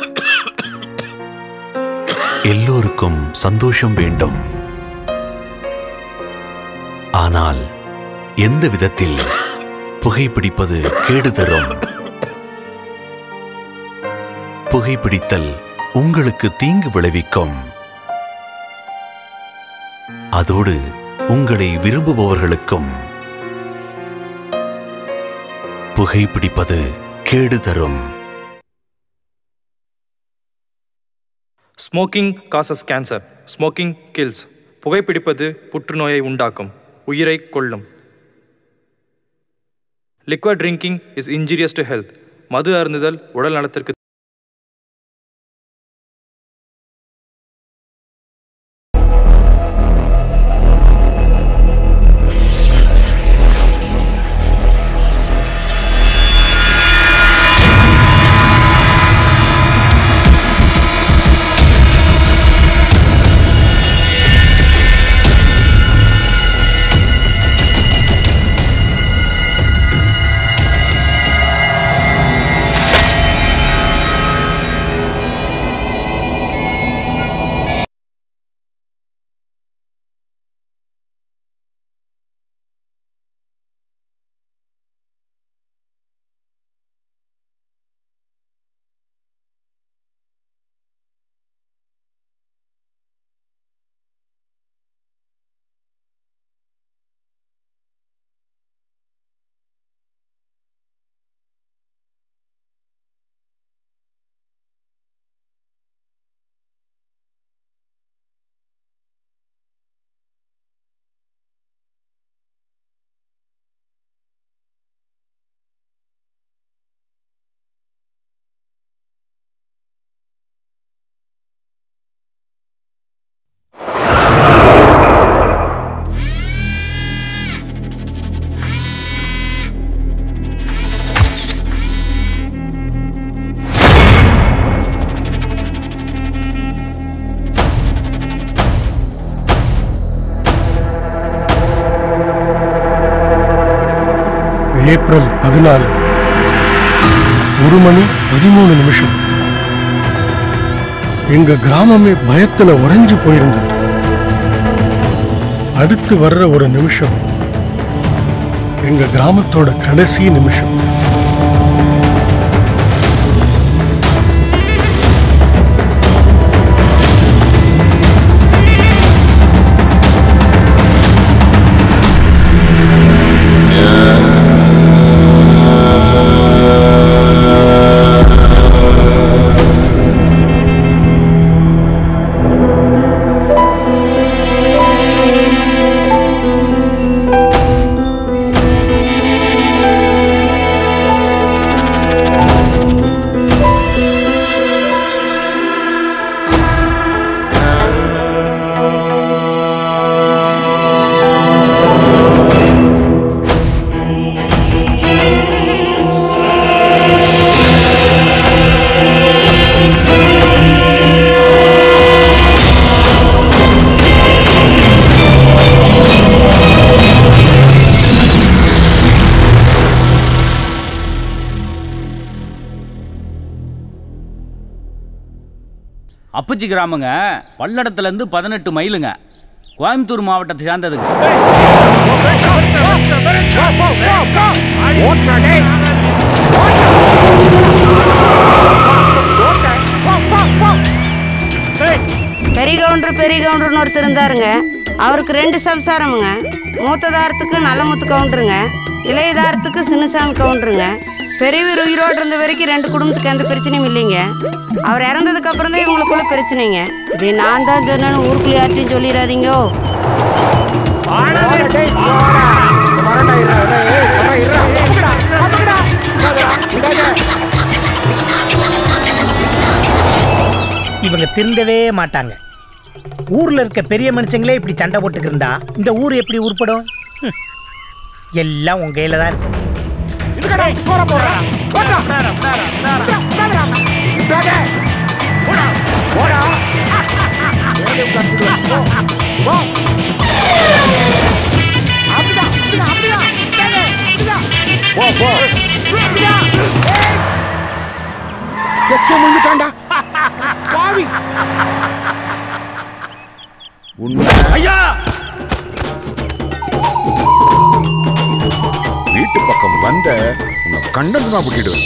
எல்லோருக்கும் சந்தோஷம் வேண்டும் ஆனால் எந்த விதத்தில் புகைப்பிடிப்பது கேடு தரும் புகைப்பிடித்தல் உங்களுக்கு தீங்கு விளைவிக்கும் அதோடு உங்களை விரும்புபவர்களுக்கும் புகைப்பிடிப்பது கேடு தரும் smoking causes cancer smoking kills புகைப்பிடிப்பது புற்றுநோயை உண்டாக்கும் உயிரை கொல்லும் liquid drinking is injurious to health மது அருந்துதல் உடல் நலத்திற்கு ஏப்ரல் பதினாலு ஒரு மணி பதிமூணு நிமிஷம் எங்க கிராமமே பயத்துல உறைஞ்சு போயிருந்தது அடுத்து வர்ற ஒரு நிமிஷம் எங்க கிராமத்தோட கடைசி நிமிஷம் அப்பச்சி கிராமங்க பல்லடத்துல இருந்து பதினெட்டு மைலுங்க கோயம்புத்தூர் மாவட்டத்தை சார்ந்ததுங்க பெரிய கவுண்டர் பெரிய கவுண்டர்னு ஒருத்தர் இருந்தாருங்க அவருக்கு ரெண்டு சம்சாரமுங்க மூத்ததாரத்துக்கு நல்ல முத்து கவுண்டருங்க இளையதாரத்துக்கு சின்னசாமி கவுண்டருங்க பெரியவர் உயிரோடு இருந்த வரைக்கும் ரெண்டு குடும்பத்துக்கு எந்த பிரச்சனையும் இல்லைங்க அவர் இறந்ததுக்கு அப்புறம் தான் இவங்களுக்குள்ள பிரச்சனைங்க இது நான் தான் சொன்னேன்னு ஊருக்குள்ள யார்ட்டையும் சொல்லிடாதீங்கோ இவங்க திருந்தவே மாட்டாங்க ஊர்ல இருக்க பெரிய மனுஷங்களே இப்படி சண்டை போட்டுக்கு இருந்தா இந்த ஊர் எப்படி உருப்படும் ஹம். எல்லாம் உங்க கையில தான் இருக்கு எச்சம் வந்துட்டான்டா பாவி உண்மை ஐயா வீட்டு பக்கம் வந்த உன்னை கண்டனமா விட்டுடுவேன்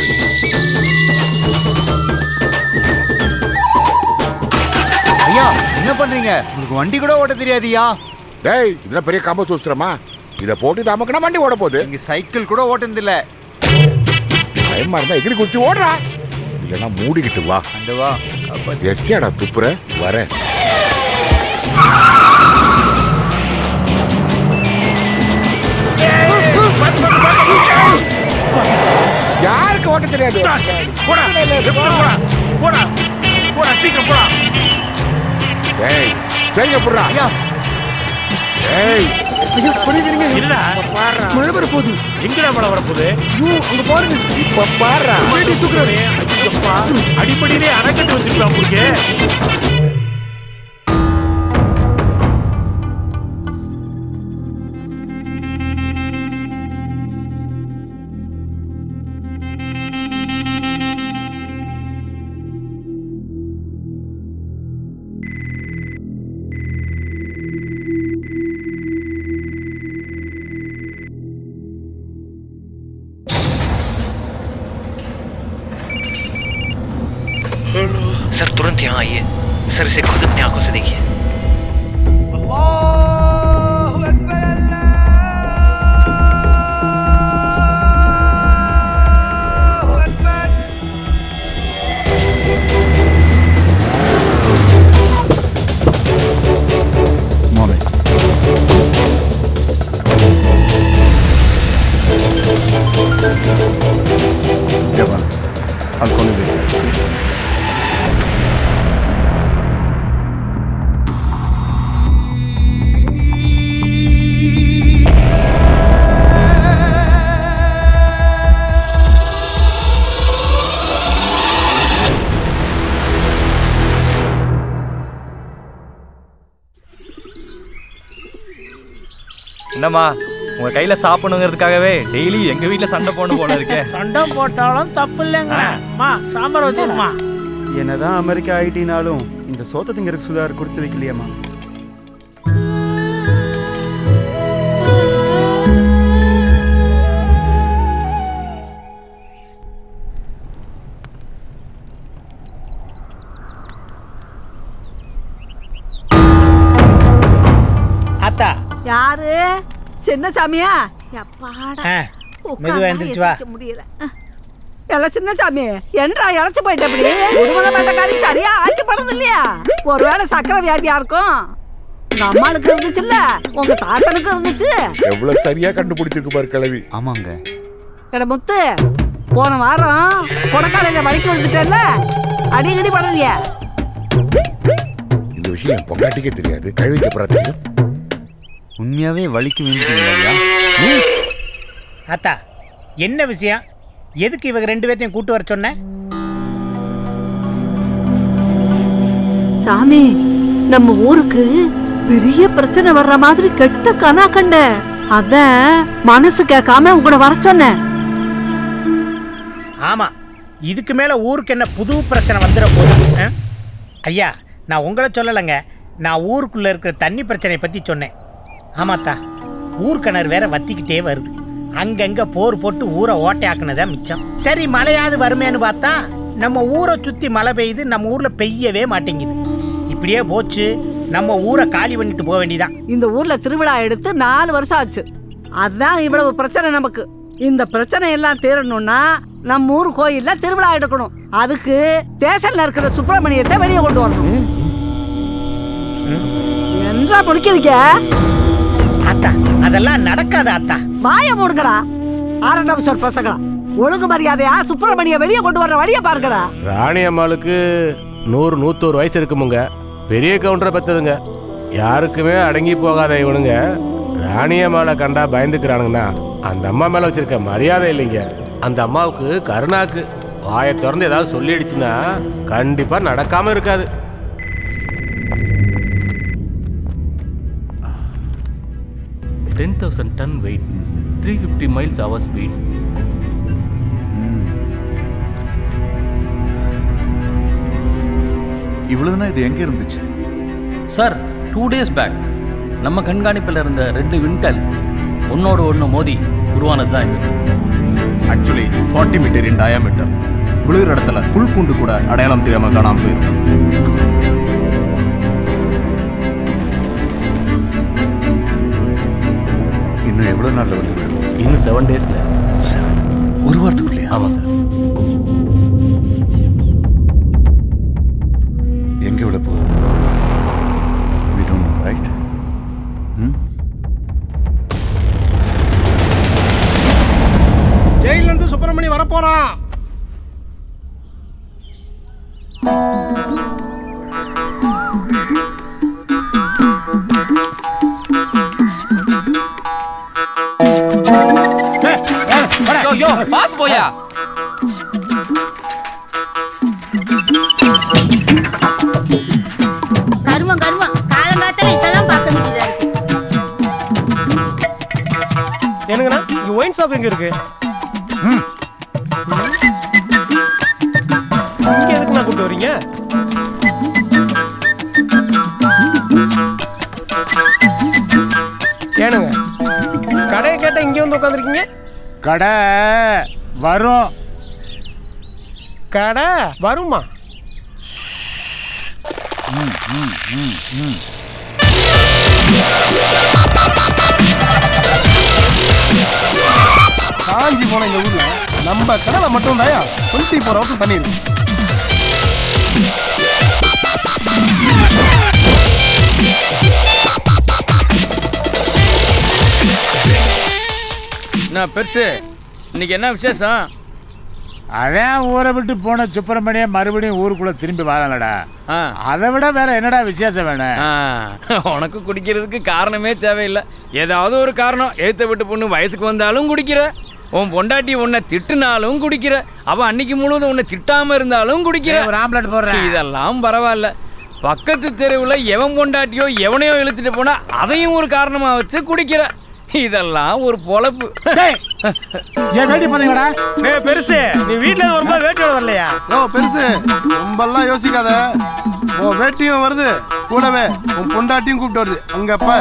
ஐயா என்ன பண்றீங்க உங்களுக்கு வண்டி கூட ஓட்ட தெரியாதியா டேய் இதெல்லாம் பெரிய கம்ப சூஸ்திரமா இதை போட்டு நமக்குனா வண்டி ஓட போகுது இங்க சைக்கிள் கூட ஓட்டுனதில்ல பயமா இருந்தா எகிரி குச்சி ஓடுறா இல்லைன்னா மூடிக்கிட்டு வா அந்த வா எச்சேடா துப்புற வரேன் யாருக்கு ஓட்ட தெரியாது போடா left போடா போடா போடா சீக்கிரம் போடா டேய் சரிங்க புடுறா ஐயா ஏய் இல்லடா மழை வர போகுது எங்கடா மழை வரப்போகுது ஐயோ அங்க பாருங்க இப்ப பாடுறா முன்னாடி தூக்குறாரு ஐயப்பா அடிப்படையிலே அணைக்கட்டு வச்சிருக்கலாம் உங்களுக்கு सर तुरंत यहाँ आइए सर इसे खुद अपनी आंखों से देखिए என்னம்மா உங்க கையில சாப்பிடணுங்கிறதுக்காகவே டெய்லி எங்க வீட்ல சண்டை போடணும் போல இருக்கே சண்டை போட்டாலும் தப்பு இல்லைங்கிறேன்மா சாம்பார் வச்சுருமா என்னதான் அமெரிக்கா ஆயிட்டினாலும் இந்த சோத்த திங்கறதுக்கு சுதார் கொடுத்து வைக்கலையேம்மா அத்தா யாரு சின்ன சாமியா எப்பாடா ஆ மெதுவா எந்திரிச்சு வா முடியல எல்லாம் சின்ன சாமி என்றா இழைச்சு போயிட்ட அப்படி குடும்ப வேட்டக்காரி சரியா ஆக்கி படுறது இல்லையா ஒருவேளை சக்கரை வியாதியா இருக்கும் உங்க அம்மாளுக்கு இருந்துச்சுல்ல உங்க தாத்தனுக்கு இருந்துச்சு எவ்வளவு சரியா கண்டுபிடிச்சிருக்கு பாரு கிழவி ஆமாங்க எட முத்து போன வாரம் கொடக்காலையில வலிக்கு விழுந்துட்டேல்ல அடிக்கடி படலையா இந்த விஷயம் என் பொண்டாட்டிக்கே தெரியாது கழுவிக்கு அப்புறம் தெரியும் உண்மையாவே வலிக்கு விழுந்துட்டீங்களா அத்தா என்ன விஷயம் எதுக்கு இவங்க ரெண்டு பேர்த்தையும் கூட்டு வர சொன்ன சாமி நம்ம ஊருக்கு பெரிய பிரச்சனை வர்ற மாதிரி கெட்ட கனா கண்ட அத மனசு கேட்காம உங்களை வர சொன்னேன் ஆமா இதுக்கு மேல ஊருக்கு என்ன புது பிரச்சனை வந்துட போகுது ஆ? ஐயா நான் உங்களை சொல்லலைங்க நான் ஊருக்குள்ள இருக்கிற தண்ணி பிரச்சனையை பத்தி சொன்னேன் ஆமாத்தா ஊர்க்கிணறு வேற வத்திக்கிட்டே வருது அங்கங்க போர் போட்டு ஊரை ஓட்டையாக்குனதா மிச்சம் சரி மழையாவது வருமேன்னு பார்த்தா நம்ம ஊரை சுத்தி மழை பெய்யுது நம்ம ஊர்ல பெய்யவே மாட்டேங்குது இப்படியே போச்சு நம்ம ஊரை காலி பண்ணிட்டு போக வேண்டியதான் இந்த ஊர்ல திருவிழா எடுத்து நாலு வருஷம் ஆச்சு அதான் இவ்வளவு பிரச்சனை நமக்கு இந்த பிரச்சனை எல்லாம் தீரணும்னா நம்ம ஊர் கோயில்ல திருவிழா எடுக்கணும் அதுக்கு ஸ்டேஷன்ல இருக்கிற சுப்பிரமணியத்தை வெளியே கொண்டு வரணும் என்றா முடிக்கிறீங்க அத்தா அதெல்லாம் நடக்காது அத்தா வாய மூடுங்கடா ஆரண்டாம் சார் பசங்களா ஒழுங்கு மரியாதையா சுப்பிரமணிய வெளியே கொண்டு வர வழிய பாருங்கடா ராணி அம்மாளுக்கு நூறு நூத்தோரு வயசு இருக்குமுங்க பெரிய கவுண்டரை பெற்றதுங்க யாருக்குமே அடங்கி போகாத இவனுங்க ராணி அம்மாவை கண்டா பயந்துக்கிறானுங்கன்னா அந்த அம்மா மேல வச்சிருக்க மரியாதை இல்லைங்க அந்த அம்மாவுக்கு கருணாக்கு வாயை திறந்து ஏதாவது சொல்லிடுச்சுன்னா கண்டிப்பா நடக்காம இருக்காது ten thousand ton weight three fifty miles hour speed இவ்வளவு நாள் இது எங்க இருந்துச்சு சார் டூ டேஸ் பேக் நம்ம கண்காணிப்பில் இருந்த ரெண்டு விண்கல் ஒன்னோட ஒன்று மோதி உருவானது தான் இது actually forty meter in diameter விழுகிற இடத்துல புல் பூண்டு கூட அடையாளம் தெரியாம காணாம போயிடும் இன்னும் எவ்வளவு நாள்ல வந்து விழும்? இன்னும் செவன் டேஸ்ல ஒரு வாரத்துக்குள்ளே ஆமா சார் எங்க விட போகுது we don't know right ம் ஜெயில இருந்து சுப்பிரமணி வரப்போறான் யோ பாத்து போயா கருமம் கருமம் காலங்காத்தால இதெல்லாம் பார்க்க வேண்டியதா இருக்கு என்னங்கண்ணா இங்க ஒயின் ஷாப் எங்க இருக்கு இங்க எதுக்குண்ணா கூப்பிட்டு வரீங்க ஏனுங்க கடையை கேட்ட இங்க வந்து உட்காந்துருக்கீங்க கடை வரும் கடை வருமா ம், ம், ம், ம். காஞ்சி போன இந்த ஊர்ல நம்ம கடலை மட்டும் தாயா டுவெண்ட்டி ஃபோர் ஹவர்ஸ் தண்ணி இருக்கு என்ன பெருசு இன்னைக்கு என்ன விசேஷம் அதான் ஊரை விட்டு போன சுப்பிரமணியம் மறுபடியும் ஊருக்குள்ள திரும்பி வரலடா அதை விட வேற என்னடா விசேஷம் வேணும் உனக்கு குடிக்கிறதுக்கு காரணமே தேவையில்லை ஏதாவது ஒரு காரணம் ஏத்த விட்டு பொண்ணு வயசுக்கு வந்தாலும் குடிக்கிற உன் பொண்டாட்டி உன்னை திட்டுனாலும் குடிக்கிற அவ அன்னைக்கு முழுவதும் உன்னை திட்டாம இருந்தாலும் குடிக்கிற ஏய், ஒரு ஆம்லெட் போடுறேன். இதெல்லாம் பரவாயில்ல பக்கத்து தெருவில் எவன் பொண்டாட்டியோ எவனையோ இழுத்துட்டு போனா அதையும் ஒரு காரணமா வச்சு குடிக்கிற இதெல்லாம் ஒரு பொழப்பு ஏன் வேட்டி பாத்தீங்கடா ஏய் பெருசு நீ வீட்ல இருந்து வரும்போது வேட்டியோட வரலையா ஓ பெருசு ரொம்பலாம் யோசிக்காத உன் வேட்டியும் வருது கூடவே உன் பொண்டாட்டியும் கூப்பிட்டு வருது அங்கப்ப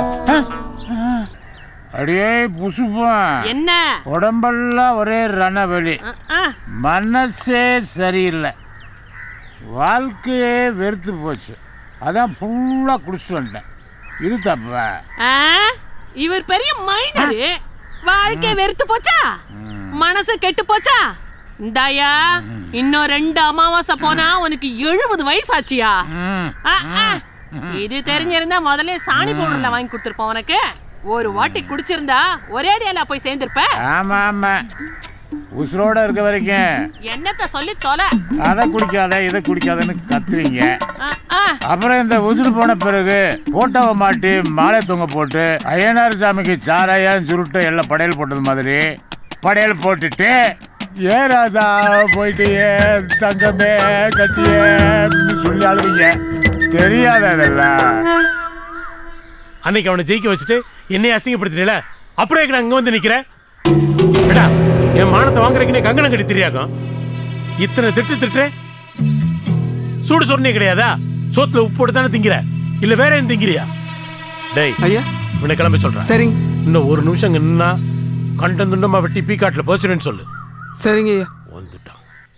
அடியே புசுப்பம் என்ன உடம்பெல்லாம் ஒரே ரணவெளி மனசே சரியில்லை வாழ்க்கையே வெறுத்து போச்சு அதான் ஃபுல்லாக குடிச்சிட்டு வந்துட்டேன் இது தப்பா ஆ, இவர் பெரிய மைனரு வாழ்க்கை வெறுத்து போச்சா மனசு கெட்டு போச்சா இந்தாயா இன்னும் ரெண்டு அமாவாசை போனா உனக்கு எழுபது வயசாச்சியா ஆ, ஆ. இது தெரிஞ்சிருந்தா முதல்ல சாணி பவுடர்ல வாங்கி கொடுத்துருப்போம் உனக்கு ஒரு வாட்டி குடிச்சிருந்தா ஒரே அடியால போய் சேர்ந்திருப்ப ஆமா ஆமா உசுரோட இருக்க வரைக்கும் என்னத்த சொல்லி தொலை அதை குடிக்காத இதை குடிக்காதன்னு கத்துவீங்க ஆ, ஆ. அப்புறம் இந்த உசுறு போன பிறகு போட்டோவை மாட்டி மாலை தொங்க போட்டு ஐயனார் சாமிக்கு சாராயம் சுருட்டு எல்லாம் படையல் போட்டது மாதிரி படையல் போட்டுட்டு ஏ ராசா போயிட்டு ஏ தங்கமே கட்டியே சொல்லி அழுவீங்க தெரியாத அதெல்லாம் அன்னைக்கு அவனை ஜெயிக்க வச்சுட்டு என்னை அசிங்கப்படுத்தினல அப்புறம் எங்க அங்க வந்து நிக்கிறேன் ஏடா என் மானத்தை வாங்குறதுக்கு கங்கணம் கட்டி தெரியாக்கும் இத்தனை திட்டு திட்டுறேன் சூடு சொன்னே கிடையாதா சோத்துல உப்பு போட்டு தானே திங்கிற இல்ல வேற எதுவும் திங்கிறியா டேய் ஐயா இவனை கிளம்ப சொல்றேன் சரிங்க இன்னும் ஒரு நிமிஷம் இங்க நின்னா கண்டம் துண்டமா வெட்டி பீக்காட்டில் போச்சுன்னு சொல்லு சரிங்க ஐயா வந்துட்டான்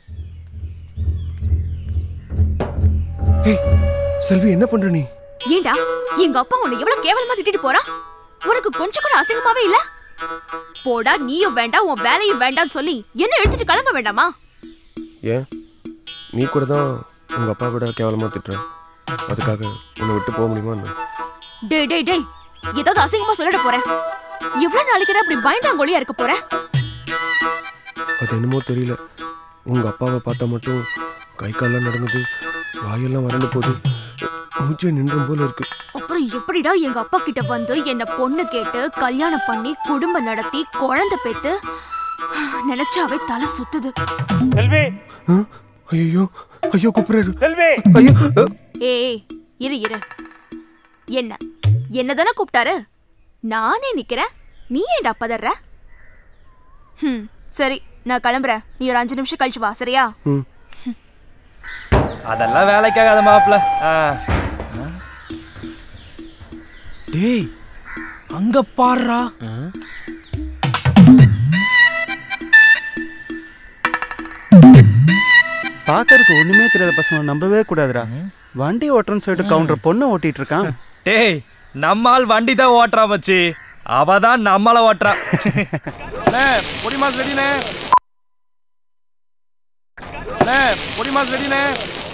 ஏய் செல்வி என்ன பண்ற நீ ஏண்டா எங்க அப்பா உன்னை எவ்வளவு கேவலமா திட்டிட்டு போறான் உனக்கு கொஞ்சம் கூட அசிங்கமாவே இல்ல போடா நீயும் வேண்டாம் உன் வேலையும் வேண்டாம்னு சொல்லி என்ன எடுத்துட்டு கிளம்ப வேண்டாமா ஏன் நீ கூட தான் உங்க அப்பா விட கேவலமா திட்டுற அதுக்காக உன்னை விட்டு போக முடியுமா என்ன டேய் டேய் டேய் ஏதாவது அசிங்கமா சொல்லிட போறேன் எவ்வளவு நாளைக்குடா இப்படி பயந்தாங்கொழியா இருக்க போற அது என்னமோ தெரியல உங்க அப்பாவை பார்த்தா மட்டும் கை கால்லாம் நடங்குது வாயெல்லாம் வறண்டு போகுது மூச்சே நின்றும் போல இருக்கு அப்புறம் எப்படிடா எங்க அப்பா கிட்ட வந்து என்ன பொண்ணு கேட்டு கல்யாணம் பண்ணி குடும்பம் நடத்தி குழந்தை பெத்து நினைச்சாவே தலை சுத்துது செல்வி ஐயோ ஐயோ கூப்பிடுறாரு செல்வி ஐயோ ஏய் இரு இரு என்ன என்னதானே கூப்பிட்டாரு நானே நிக்கிறேன் நீ ஏன்டா பதற ம் சரி நான் கிளம்புறேன் நீ ஒரு அஞ்சு நிமிஷம் கழிச்சு வா சரியா ம் அதெல்லாம் வேலைக்காகாத மாப்பிள்ள டேய் அங்க பாடுறா பார்க்கறதுக்கு ஒண்ணுமே தெரியாத பசங்க நம்பவே கூடாதுடா வண்டி ஓட்டுறேன்னு சொல்லிட்டு கவுண்டர் பொண்ணை ஓட்டிட்டு இருக்கான் டேய் நம்மால் வண்டி தான் ஓட்டுறா மச்சி அவ தான் நம்மள ஓட்டுறா அண்ணே பொடி மாஸ் ரெடிண்ணே அண்ணே பொடி மாஸ் ரெடிண்ணே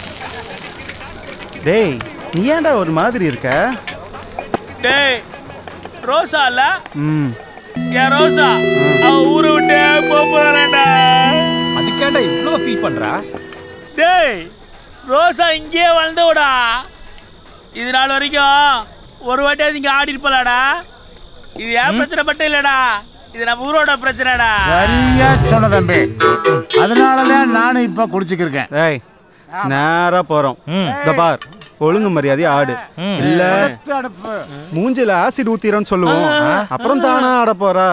டேய் நீ ஏன்டா ஒரு மாதிரி இருக்க டேய் ரோசா இல்ல ம் ஏன் ரோசா அவ ஊரை விட்டு போறாடா அதுக்கேண்டா இவ்ளோ ஃபீல் பண்றா டேய் ரோசா இங்கேயே வளர்ந்தோடா இது நாள் வரைக்கும் ஒரு வாட்டியாவது இங்க ஆடி இருப்பலாடா இது என் பிரச்சனை மட்டும் இல்லடா இது நம்ம ஊரோட பிரச்சனைடா சரியா சொன்ன தம்பி அதனாலதான் நானும் இப்ப குடிச்சுக்கிருக்கேன் டேய் நேரா போறோம் இந்த பார் ஒழுங்கு மரியாதை ஆடு இல்ல அடுப்பு மூஞ்சில ஆசிட் ஊத்திரன்னு சொல்லுவோம் அப்புறம் தானா ஆட போறா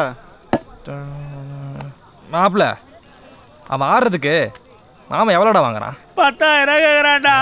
மாப்பிள்ள அவன் ஆடுறதுக்கு மாமா எவ்வளோடா வாங்குறான் பத்தாயிரம் கேக்குறான்டா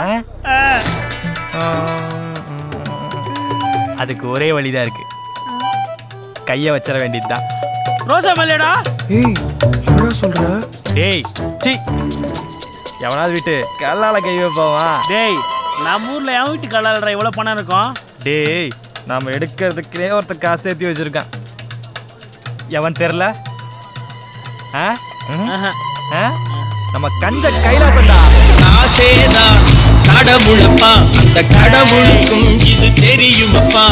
அதுக்கு ஒரே வழிதான் இருக்கு கையை வச்சிட வேண்டியதுதான் ரோசா மேலேடா ஏய் என்ன சொல்ற டேய் சி எவனாவது விட்டு கல்லால கை வைப்பாவா டேய் நம்ம ஊர்ல என் வீட்டு கலாலடா இவ்வளவு பணம் இருக்கும் டேய் நாம எடுக்கிறதுக்கே ஒருத்தர் காசு சேர்த்து வச்சிருக்கான் எவன் தெரில ஆ? ம்? ஆ? நம்ம கஞ்ச கைலாசண்டா ஆசேதான் கடவுளப்பா அந்த கடவுளுக்கும் இது தெரியுமப்பா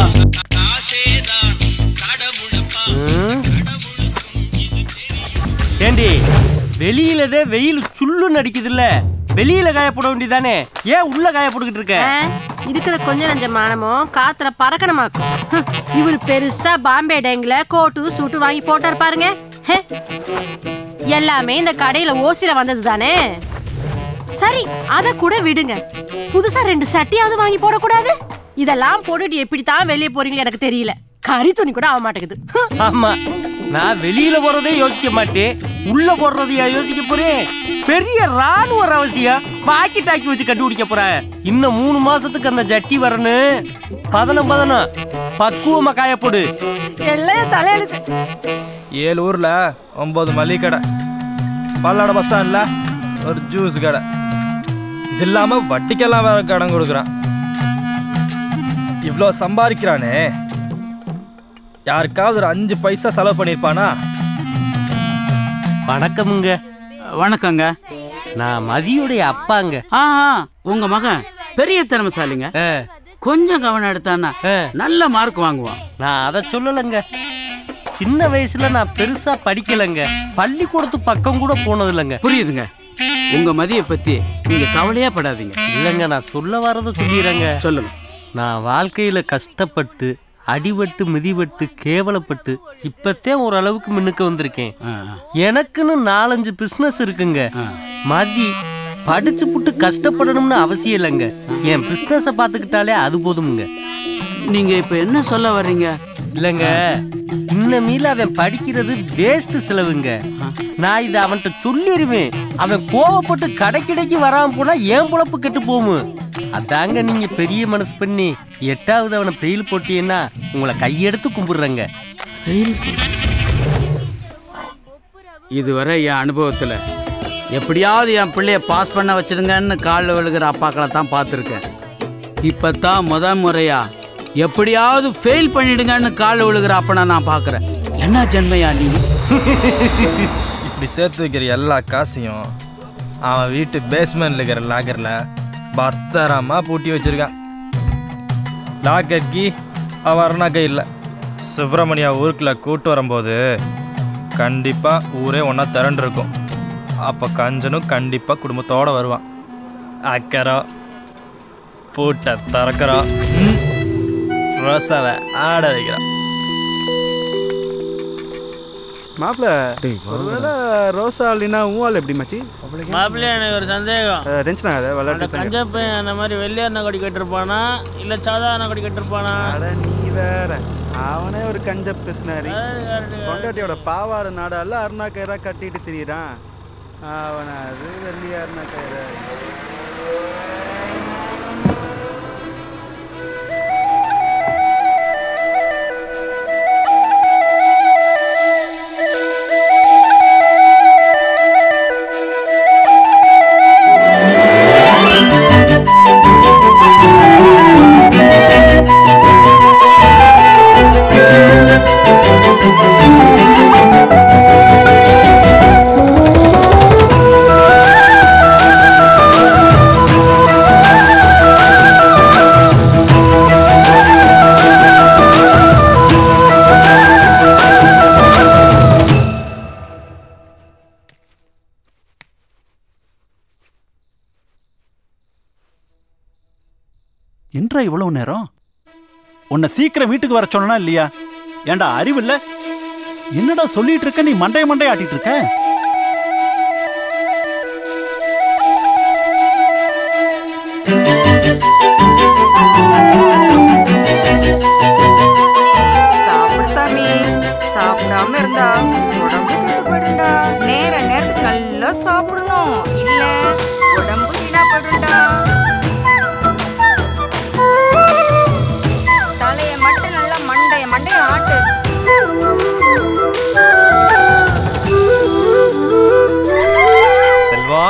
ஏண்டி வெளியிலதே வெயில் சுள்ளுன்னு அடிக்குதுல்ல வெளியில காயப்பட வேண்டியதானே ஏன் உள்ள காயப்பட்டுக்கிட்டு இருக்க இருக்கிற கொஞ்ச நஞ்ச மானமும் காத்துல பறக்கணுமாக்கும் ஹம், இவர் பெருசா பாம்பே டேங்ல கோட்டு சூட்டு வாங்கி போட்டார் பாருங்க ஹே. எல்லாமே இந்த கடையில ஓசில வந்தது தானே சரி அத கூட விடுங்க புதுசா ரெண்டு சட்டியாவது வாங்கி போடக்கூடாது இதெல்லாம் போட்டுட்டு எப்படித்தான் வெளியே போறீங்களோ எனக்கு தெரியல கறி துணி கூட ஆக மாட்டேங்குது ஹம். ஆமா நான் வெளியில போறதே யோசிக்க மாட்டேன் உள்ள போடுறதையா யோசிக்க போறேன் பெரிய ராணுவ அவசியம் பாக்கி டாக்கி வச்சு கண்டுபிடிக்க போறேன் இன்னும் மூணு மாசத்துக்கு அந்த ஜட்டி வரணும் பதனம் பதனம் பக்குவமா காயப்போடு எல்லாம் தலையெழுத்து ஏழு ஊர்ல ஒன்பது மளிகை கடை பல்லாட பஸ் ஸ்டாண்ட்ல ஒரு ஜூஸ் கடை இது இல்லாம வட்டிக்கெல்லாம் வேற கடன் கொடுக்குறான் இவ்வளோ சம்பாதிக்கிறானே யாருக்காவது ஒரு அஞ்சு பைசா செலவு பண்ணியிருப்பானா வணக்கமுங்க வணக்கங்க நான் மதியுடைய அப்பாங்க ஆ ஆ, உங்க மகன் பெரிய திறமைசாலிங்க கொஞ்சம் கவனம் எடுத்தான்னா நல்ல மார்க் வாங்குவான் நான் அதை சொல்லலைங்க சின்ன வயசுல நான் பெருசா படிக்கலைங்க பள்ளிக்கூடத்து பக்கம் கூட போனது இல்லைங்க புரியுதுங்க உங்க மதியை பத்தி நீங்க கவலையே படாதீங்க இல்லைங்க நான் சொல்ல வரதை சொல்லிடுறேங்க சொல்லுங்க நான் வாழ்க்கையில கஷ்டப்பட்டு அடிபட்டு மிதிபட்டு கேவலப்பட்டு இப்பத்தே ஓரளவுக்கு முன்னுக்கு வந்திருக்கேன் எனக்குன்னு நாலஞ்சு பிசினஸ் இருக்குங்க மதி படிச்சு புட்டு கஷ்டப்படணும்னு அவசியம் இல்லைங்க என் பிசினஸ பாத்துக்கிட்டாலே அது போதுமுங்க நீங்க இப்ப என்ன சொல்ல வர்றீங்க இல்லைங்க இன்னமீல அவன் படிக்கிறது வேஸ்ட் செலவுங்க நான் இதை அவன்கிட்ட சொல்லிடுவேன் அவன் கோவப்பட்டு கடைக்கிடைக்கு வராம போனா ஏன் பொழப்பு கெட்டு போகும் அதாங்க நீங்க பெரிய மனசு பண்ணி எட்டாவது அவனை பெயில் போட்டீங்கன்னா உங்களை கையெடுத்து கும்பிடுறேங்க இதுவரை என் அனுபவத்துல எப்படியாவது என் பிள்ளைய பாஸ் பண்ண வச்சிடுங்கன்னு காலில் விழுகிற அப்பாக்களை தான் பார்த்துருக்கேன் இப்பதான் முத முறையா எப்படியாவது ஃபெயில் பண்ணிடுங்கன்னு காலில் விழுகிற அப்பனை நான் பார்க்குறேன் என்ன ஜென்மையா நீ இப்படி சேர்த்து வைக்கிற எல்லா காசையும் அவன் வீட்டு பேஸ்மெண்ட்ல இருக்கிற லாக்கர்ல பத்திரமா பூட்டி வச்சிருக்கான் லாக்கர் கீ அவன் அருணாக்கை இல்லை சுப்பிரமணியா ஊருக்குள்ள கூட்டு வரும்போது கண்டிப்பா ஊரே ஒன்றா திரண்டு இருக்கும் அப்போ கஞ்சனும் கண்டிப்பா குடும்பத்தோட வருவான் அக்கறம் பூட்டை திறக்கிறோம் ரோசாவை ஆட வைக்கிறான் மாப்பிள ஒருவேளை ரோசா இல்லைன்னா உன் எப்படி மச்சி மாப்பிள்ளை எனக்கு ஒரு சந்தேகம் டென்ஷன் ஆகாத அந்த விளையாட்டு கஞ்சா பையன் அந்த மாதிரி வெள்ளையார் கொடி கட்டிருப்பானா இல்ல சாதாரண கொடி கட்டிருப்பானா நீ வேற அவனே ஒரு கஞ்ச பிஸ்னாரி பொண்டாட்டியோட பாவாடை நாடால அருணா கயிறா கட்டிட்டு திரியிறான் அவனை அது வெள்ளியா அருணா கயிறா என்றா இவ்வளவு நேரம் உன்னை சீக்கிரம் வீட்டுக்கு வர சொன்னா இல்லையா ஏன்டா அறிவு இல்ல என்னடா சொல்லிட்டு இருக்க நீ மண்டைய மண்டைய ஆட்டிட்டு இருக்க சாப்பிடு சாமி சாப்பிடாம இருந்தா உடம்பு கெட்டு போயிடும்டா நேர நேரத்துக்கு நல்லா சாப்பிடணும் இல்ல உடம்பு வீணா போயிடும்டா தலைய மட்டும் நல்லா மண்டைய மண்டைய ஆட்டு செல்வா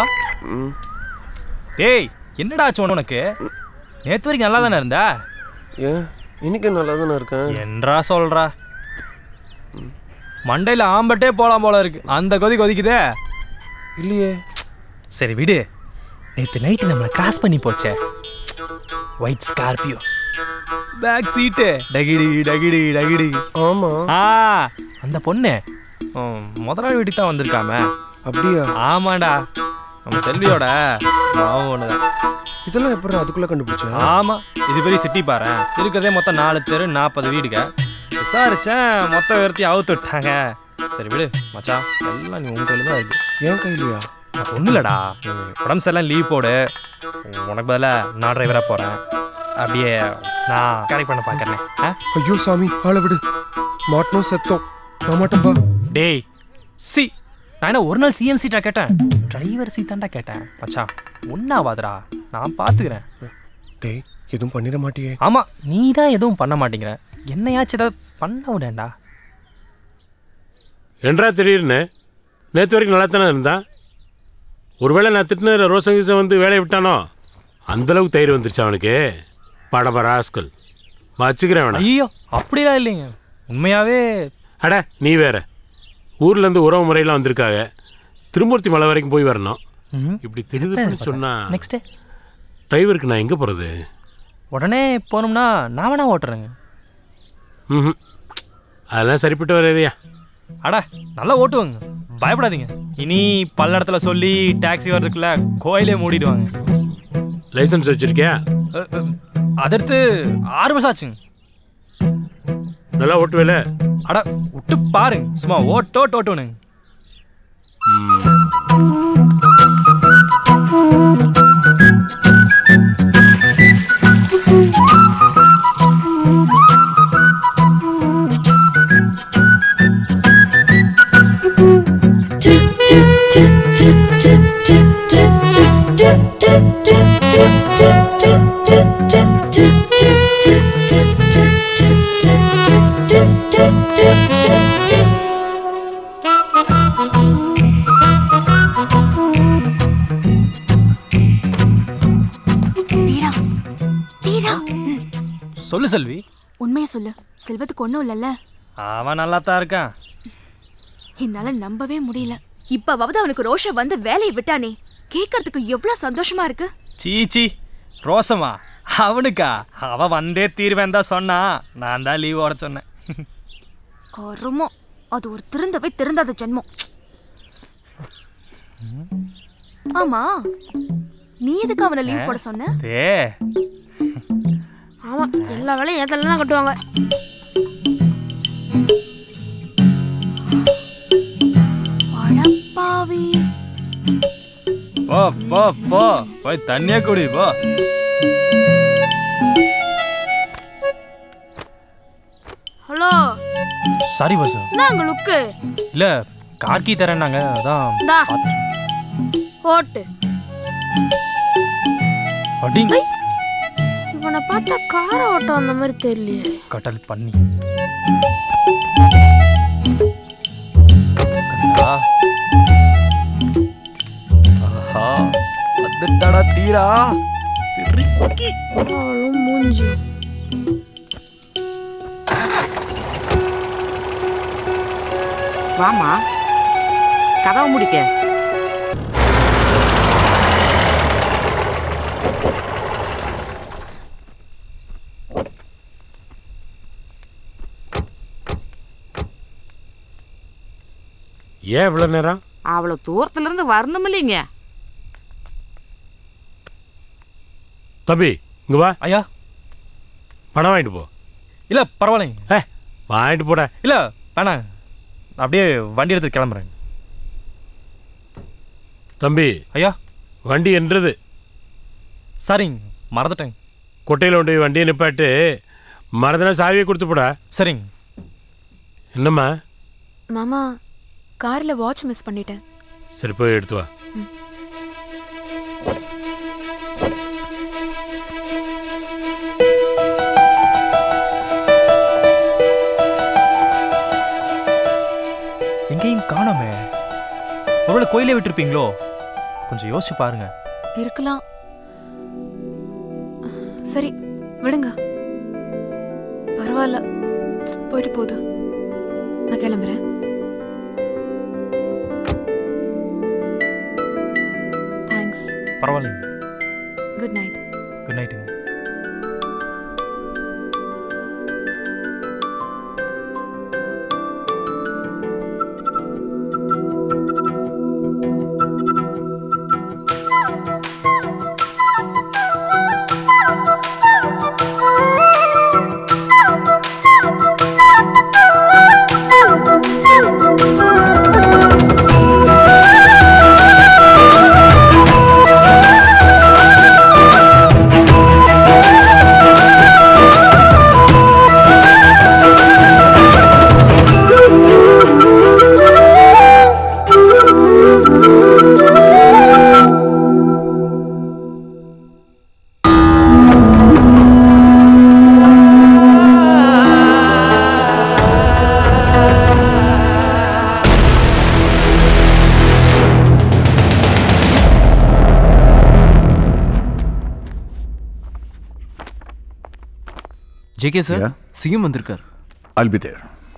டேய் என்னடா ஆச்சு உனக்கு நேத்து வரைக்கும் நல்லா தானே இருந்தா ஏன் இன்னைக்கு நல்லா தானே இருக்கேன் என்றா சொல்றா மண்டையில ஆம்பட்டே போலாம் போல இருக்கு அந்த கொதி கொதிக்குதே இல்லையே சரி விடு நேத்து நைட்டு நம்மளை கிராஸ் பண்ணி போச்சே ஒயிட் ஸ்கார்பியோ பேக் சீட்டு டகிடி டகிடி டகிடி ஆமா ஆ அந்த பொண்ணு ம், முதலாளி வீட்டுக்கு தான் வந்திருக்காம அப்படியா ஆமாடா நம்ம செல்வியோட மாவும் ஒண்ணுதான் இதெல்லாம் எப்படி அதுக்குள்ள கண்டுபிடிச்சேன் ஆமா இது பெரிய சிட்டி பாரு இருக்கிறதே மொத்தம் நாலு தெரு நாற்பது வீடுங்க விசாரிச்சேன் மொத்த விரத்தி அவுத்து விட்டாங்க சரி விடு மச்சான் எல்லாம் நீ உன் கையில தான் இருக்கு ஏன் கையிலையா அது ஒன்றும் இல்லடா நீ உடம்பு சரியில்லாம் லீவ் போடு உனக்கு பதிலாக நான் டிரைவராக போகிறேன் அப்படியே நான் கரெக்ட் பண்ண பார்க்குறேன் ஆ ஐயோ சாமி ஆளை விடு மாட்டணும் செத்தோம் நான் மாட்டேன்பா டேய் சி நான் என்ன ஒரு நாள் சிஎம் சீட்டா கேட்டேன் டிரைவர் சீட் தான்டா கேட்டேன் மச்சான் ஒன்றாவாதுடா நான் பார்த்துக்கிறேன் டேய் எதுவும் பண்ணிட மாட்டியே ஆமாம் நீ தான் எதுவும் பண்ண மாட்டேங்கிற என்னையாச்சும் ஏதாவது பண்ண விடேன்டா என்றா திடீர்னு நேற்று வரைக்கும் நல்லா தானே இருந்தான் ஒருவேளை நான் திட்டின ரோசங்கீசன் வந்து வேலையை விட்டானோ அந்தளவுக்கு தயிர் வந்துருச்சு அவனுக்கு படப ராஸ்கல் வச்சுக்கிறேன் வேணா ஐயோ அப்படிலாம் இல்லைங்க உண்மையாவே அட நீ வேற ஊர்லேருந்து உறவு முறையெல்லாம் வந்திருக்காங்க திருமூர்த்தி மலை வரைக்கும் போய் வரணும் ம். இப்படி திடுதுன்னு சொன்னா நெக்ஸ்ட்டு டிரைவருக்கு நான் எங்கே போகிறது உடனே போனோம்னா நான் வேணா ஓட்டுறேங்க ம் அதெல்லாம் சரிப்பட்டு வராதையா அட நல்லா ஓட்டுவாங்க பயப்படாதீங்க இனி பல்லடத்துல சொல்லி டாக்ஸி வர்றதுக்குள்ள கோயிலே மூடிடுவாங்க லைசன்ஸ் வச்சிருக்கியா அ, அ, அதடுத்து ஆறு வருஷம் ஆச்சுங்க நல்லா ஓட்டுவேல அட விட்டு பாருங்க சும்மா ஓட்டோட்டு ஓட்டுவனுங்க தீரா தீரா சொல்லு செல்வி உண்மையை சொல்லு செல்வத்துக்கு ஒன்றும் இல்லைல்ல அவன் நல்லா தான் இருக்கான் என்னால நம்பவே முடியல இப்பவாவது அவனுக்கு ரோஷம் வந்து வேலையை விட்டானே கேட்கறதுக்கு எவ்வளவு சந்தோஷமா இருக்கு சீச்சி ரோசமா அவனுக்கா அவ வந்தே தீர்வேன் தான் சொன்னா நான் தான் லீவ் ஓட சொன்னேன் கருமம் அது ஒரு திருந்தவே திருந்தாத ஜென்மம் ஆமா நீ எதுக்கு அவனை லீவ் போட சொன்ன தே ஆமா எல்லா வேலையும் என் தலையில தான் கட்டுவாங்க அடப்பாவி போ போ போ போய் தண்ணியே குடி போ ஹலோ சாரி பஸ் என்ன அங்க லுக்கு இல்ல கார்கி தரேன்னாங்க அதான் இந்தா ஓட்டு அடிங் இவனை பார்த்தா கார ஓட்டம் அந்த மாதிரி தெரியலையே கட்டல் பண்ணி கண்டா. ஆஹா வந்துட்டாடா தீரா திரி அவளும் மூஞ்சி வாமா கதவை முடிக்க ஏன் இவ்வளோ நேரம் அவ்வளவு தூரத்துல இருந்து வரணும் இல்லைங்க தம்பி இங்க வா ஐயா பணம் வாங்கிட்டு போ இல்லை பரவாயில்லைங்க ஏ வாங்கிட்டு போடா இல்லை வேணாம் அப்படியே வண்டி எடுத்து கிளம்புறேன் தம்பி ஐயா வண்டி என்றது சரிங்க மறந்துட்டேங்க கொட்டையில் கொண்டு போய் வண்டியை நிப்பாட்டு மறந்துனா சாவியை கொடுத்து போடா சரிங்க என்னம்மா மாமா கார்ல வாட்ச் மிஸ் பண்ணிட்டேன் சரி போய் எடுத்து வா எங்கேயும் காணோமே ஒருவேளை கோயிலே விட்டுருப்பீங்களோ கொஞ்சம் யோசிச்சு பாருங்க இருக்கலாம் சரி விடுங்க பரவாயில்ல போயிட்டு போகுது நான் கிளம்புறேன் தேங்க்ஸ் பரவாயில்லைங்க குட் நைட் குட் நைட்டுங்க ஜேகே சார் சிஎம் வந்திருக்கார் I'll be there.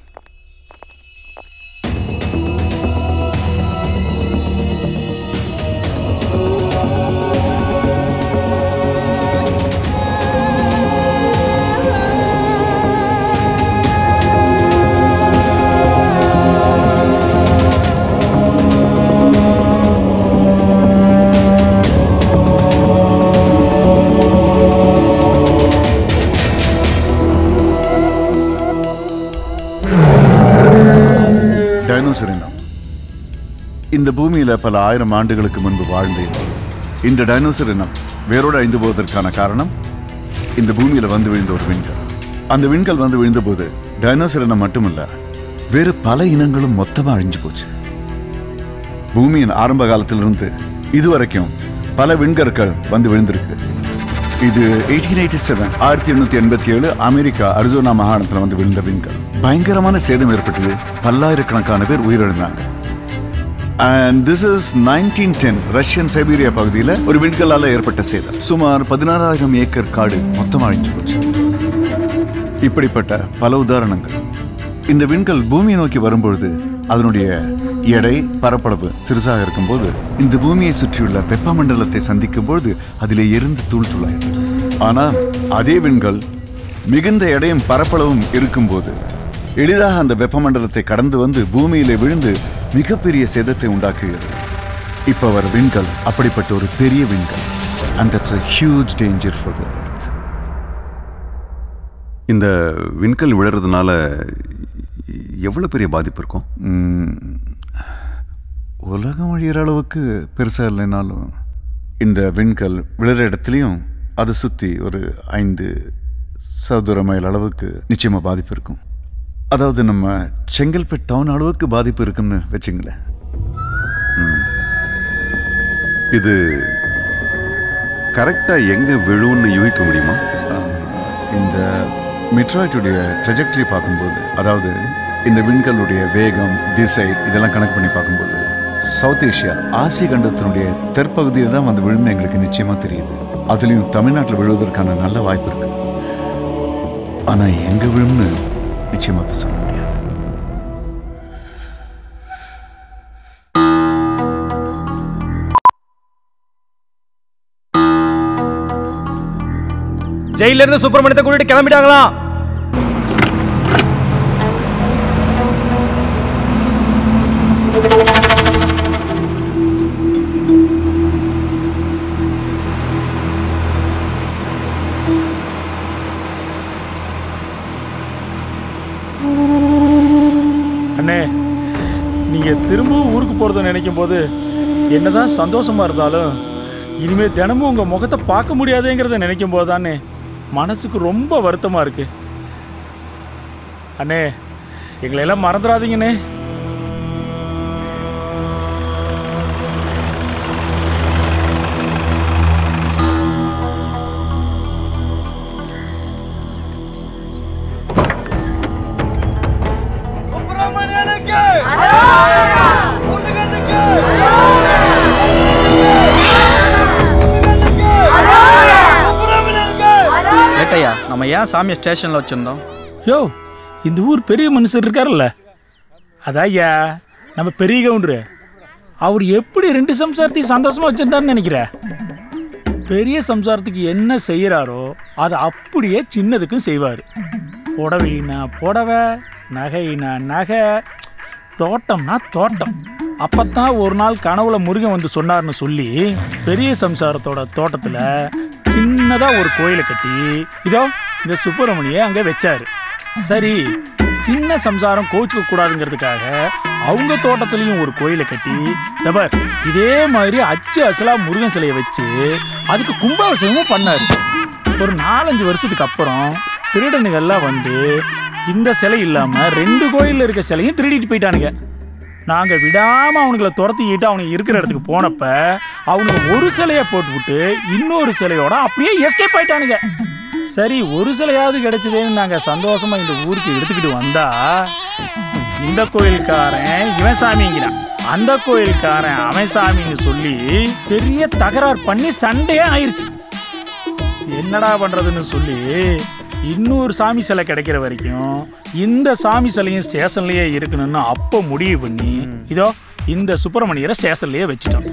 டைனோசர் இனம் இந்த பூமியில பல ஆயிரம் ஆண்டுகளுக்கு முன்பு வாழ்ந்த இனம் இந்த டைனோசர் இனம் வேரோடு அழிந்து போவதற்கான காரணம் இந்த பூமியில வந்து விழுந்த ஒரு விண்கல் அந்த விண்கல் வந்து விழுந்தபோது டைனோசர் இனம் மட்டுமல்ல வேறு பல இனங்களும் மொத்தமா அழிஞ்சு போச்சு பூமியின் ஆரம்ப காலத்திலிருந்து இதுவரைக்கும் பல விண்கற்கள் வந்து விழுந்திருக்கு இது எயிட்டீன் எயிட்டி செவன் ஆயிரத்தி எண்ணூத்தி எண்பத்தி ஏழு அமெரிக்கா அரிசோனா மாகாணத்தில் வந்து விழுந்த விண்கல் பயங்கரமான சேதம் ஏற்பட்டது பல்லாயிரக்கணக்கான பேர் உயிரிழந்தாங்க and this is nineteen ten Russian Siberia பகுதியில் ஒரு விண்கல்லால் ஏற்பட்ட சேதம் சுமார் பதினாறாயிரம் ஏக்கர் காடு மொத்தம் அழிஞ்சு போச்சு இப்படிப்பட்ட பல உதாரணங்கள் இந்த விண்கல் பூமியை நோக்கி வரும்பொழுது அதனுடைய எடை பரப்பளவு சிறுசாக இருக்கும்போது இந்த பூமியை சுற்றியுள்ள வெப்பமண்டலத்தை சந்திக்கும் பொழுது அதிலே எரிந்து தூள் தூளாயிடும் ஆனால் அதே விண்கல் மிகுந்த எடையும் பரப்பளவும் இருக்கும்போது எளிதாக அந்த வெப்பமண்டலத்தை கடந்து வந்து பூமியிலே விழுந்து மிகப்பெரிய சேதத்தை உண்டாக்குகிறது இப்போ வர விண்கல் அப்படிப்பட்ட ஒரு பெரிய விண்கல் and that's a huge danger for the earth இந்த விண்கல் விழுறதுனால எவ்வளோ பெரிய பாதிப்பு இருக்கும் உலகம் அழியிற அளவுக்கு பெருசாக இல்லைனாலும் இந்த விண்கல் விழுற இடத்துலையும் அதை சுற்றி ஒரு ஐந்து சதுர மைல் அளவுக்கு நிச்சயமாக பாதிப்பு இருக்கும் அதாவது நம்ம செங்கல்பட்டு டவுன் அளவுக்கு பாதிப்பு இருக்குன்னு வச்சுங்களேன் இது கரெக்டாக எங்கே விழுன்னு யூகிக்க முடியுமா இந்த மெட்ராய்டுடைய ட்ரெஜெக்டரி பார்க்கும்போது அதாவது இந்த விண்கல்லுடைய வேகம் திசை இதெல்லாம் கணக்கு பண்ணி பார்க்கும்போது சவுத் ஏஷியா ஆசிய கண்டத்தினுடைய தெற்பகுதியில் தான் வந்து விழுன்னு எங்களுக்கு நிச்சயமா தெரியுது அதுலேயும் தமிழ்நாட்டில் விழுவதற்கான நல்ல வாய்ப்பு இருக்கு ஆனா எங்க விழும்னு நிச்சயமா இப்ப சொல்ல முடியாது ஜெயில இருந்து சுப்பிரமணியத்தை கூட்டிட்டு கிளம்பிட்டாங்களாம் ஊருக்கு போகிறத நினைக்கும் போது என்னதான் சந்தோஷமா இருந்தாலும் இனிமே தினமும் உங்கள் முகத்தை பார்க்க முடியாதேங்கிறத நினைக்கும் போது தானே மனசுக்கு ரொம்ப வருத்தமாக இருக்கு அண்ணே எங்களை எல்லாம் மறந்துடாதீங்கண்ணே ஏட்டையா நம்ம ஏன் சாமியை ஸ்டேஷனில் வச்சுருந்தோம் யோ இந்த ஊர் பெரிய மனுஷர் இருக்காருல்ல அதான் ஐயா நம்ம பெரிய கவுண்டரு அவர் எப்படி ரெண்டு சம்சாரத்தையும் சந்தோஷமா வச்சிருந்தாருன்னு நினைக்கிற பெரிய சம்சாரத்துக்கு என்ன செய்யறாரோ அதை அப்படியே சின்னதுக்கும் செய்வார் புடவைனா புடவை நகைனா நகை தோட்டம்னா தோட்டம் அப்பத்தான் ஒரு நாள் கனவுல முருகன் வந்து சொன்னார்னு சொல்லி பெரிய சம்சாரத்தோட தோட்டத்துல சின்னதா ஒரு கோயிலை கட்டி இதோ இந்த சுப்பிரமணிய அங்க வச்சாரு சரி சின்ன சம்சாரம் கோச்சுக்க கூடாதுங்கிறதுக்காக அவங்க தோட்டத்துலயும் ஒரு கோயிலை கட்டி தபர் இதே மாதிரி அச்சு அசலா முருகன் சிலையை வச்சு அதுக்கு கும்பாபிஷேகமும் பண்ணாரு ஒரு நாலஞ்சு வருஷத்துக்கு அப்புறம் திருடனுகள்லாம் வந்து இந்த சிலை இல்லாம ரெண்டு கோயில்ல இருக்க சிலையும் திருடிட்டு போயிட்டானுங்க நாங்க விடாம அவனுங்களை துரத்திக்கிட்டு அவனுக்கு இருக்கிற இடத்துக்கு போனப்ப அவனுக்கு ஒரு சிலையை போட்டுவிட்டு இன்னொரு சிலையோட அப்படியே எஸ்கேப் ஆயிட்டானுங்க சரி ஒரு சிலையாவது கிடைச்சதேன்னு நாங்க சந்தோஷமா இந்த ஊருக்கு எடுத்துக்கிட்டு வந்தா இந்த கோயில்காரன் இவன் சாமிங்கிறான் அந்த கோயில்காரன் அவன் சாமின்னு சொல்லி பெரிய தகராறு பண்ணி சண்டையே ஆயிருச்சு என்னடா பண்றதுன்னு சொல்லி இன்னொரு சாமி சிலை கிடைக்கிற வரைக்கும் இந்த சாமி சிலையும் ஸ்டேஷன்லயே இருக்கணும்னு அப்போ முடிவு பண்ணி இதோ இந்த சுப்பிரமணியரை ஸ்டேஷன்லயே வச்சுட்டோம்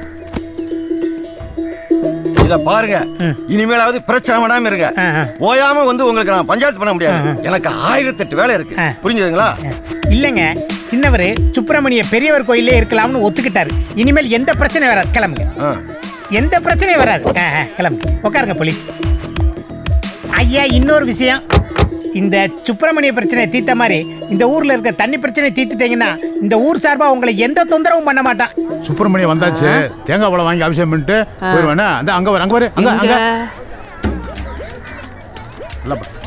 இத பாருங்க இனிமேலாவது பிரச்சனை பண்ணாம இருங்க ஓயாம வந்து உங்களுக்கு நான் பஞ்சாயத்து பண்ண முடியாது எனக்கு ஆயிரத்தெட்டு வேலை இருக்கு புரிஞ்சுதுங்களா இல்லைங்க சின்னவர் சுப்பிரமணிய பெரியவர் கோயிலே இருக்கலாம்னு ஒத்துக்கிட்டாரு இனிமேல் எந்த பிரச்சனையும் வராது கிளம்புங்க எந்த பிரச்சனையும் வராது ஆ, ஆ, கிளம்புங்க உட்காருங்க போலீஸ் ஐயா இன்னொரு விஷயம் இந்த சுப்பிரமணிய பிரச்சனையை தீர்த்த மாதிரி இந்த ஊர்ல இருக்க தண்ணி பிரச்சனையை தீர்த்துட்டீங்கன்னா இந்த ஊர் சார்பா உங்களை எந்த தொந்தரவும் பண்ண மாட்டான் சுப்பிரமணியம் வந்தாச்சு தேங்காய் பழம் வாங்கி அபிஷேகம் பண்ணிட்டு போயிடுவேனா அந்த அங்க வர அங்க வர அங்க அங்க இல்ல பா.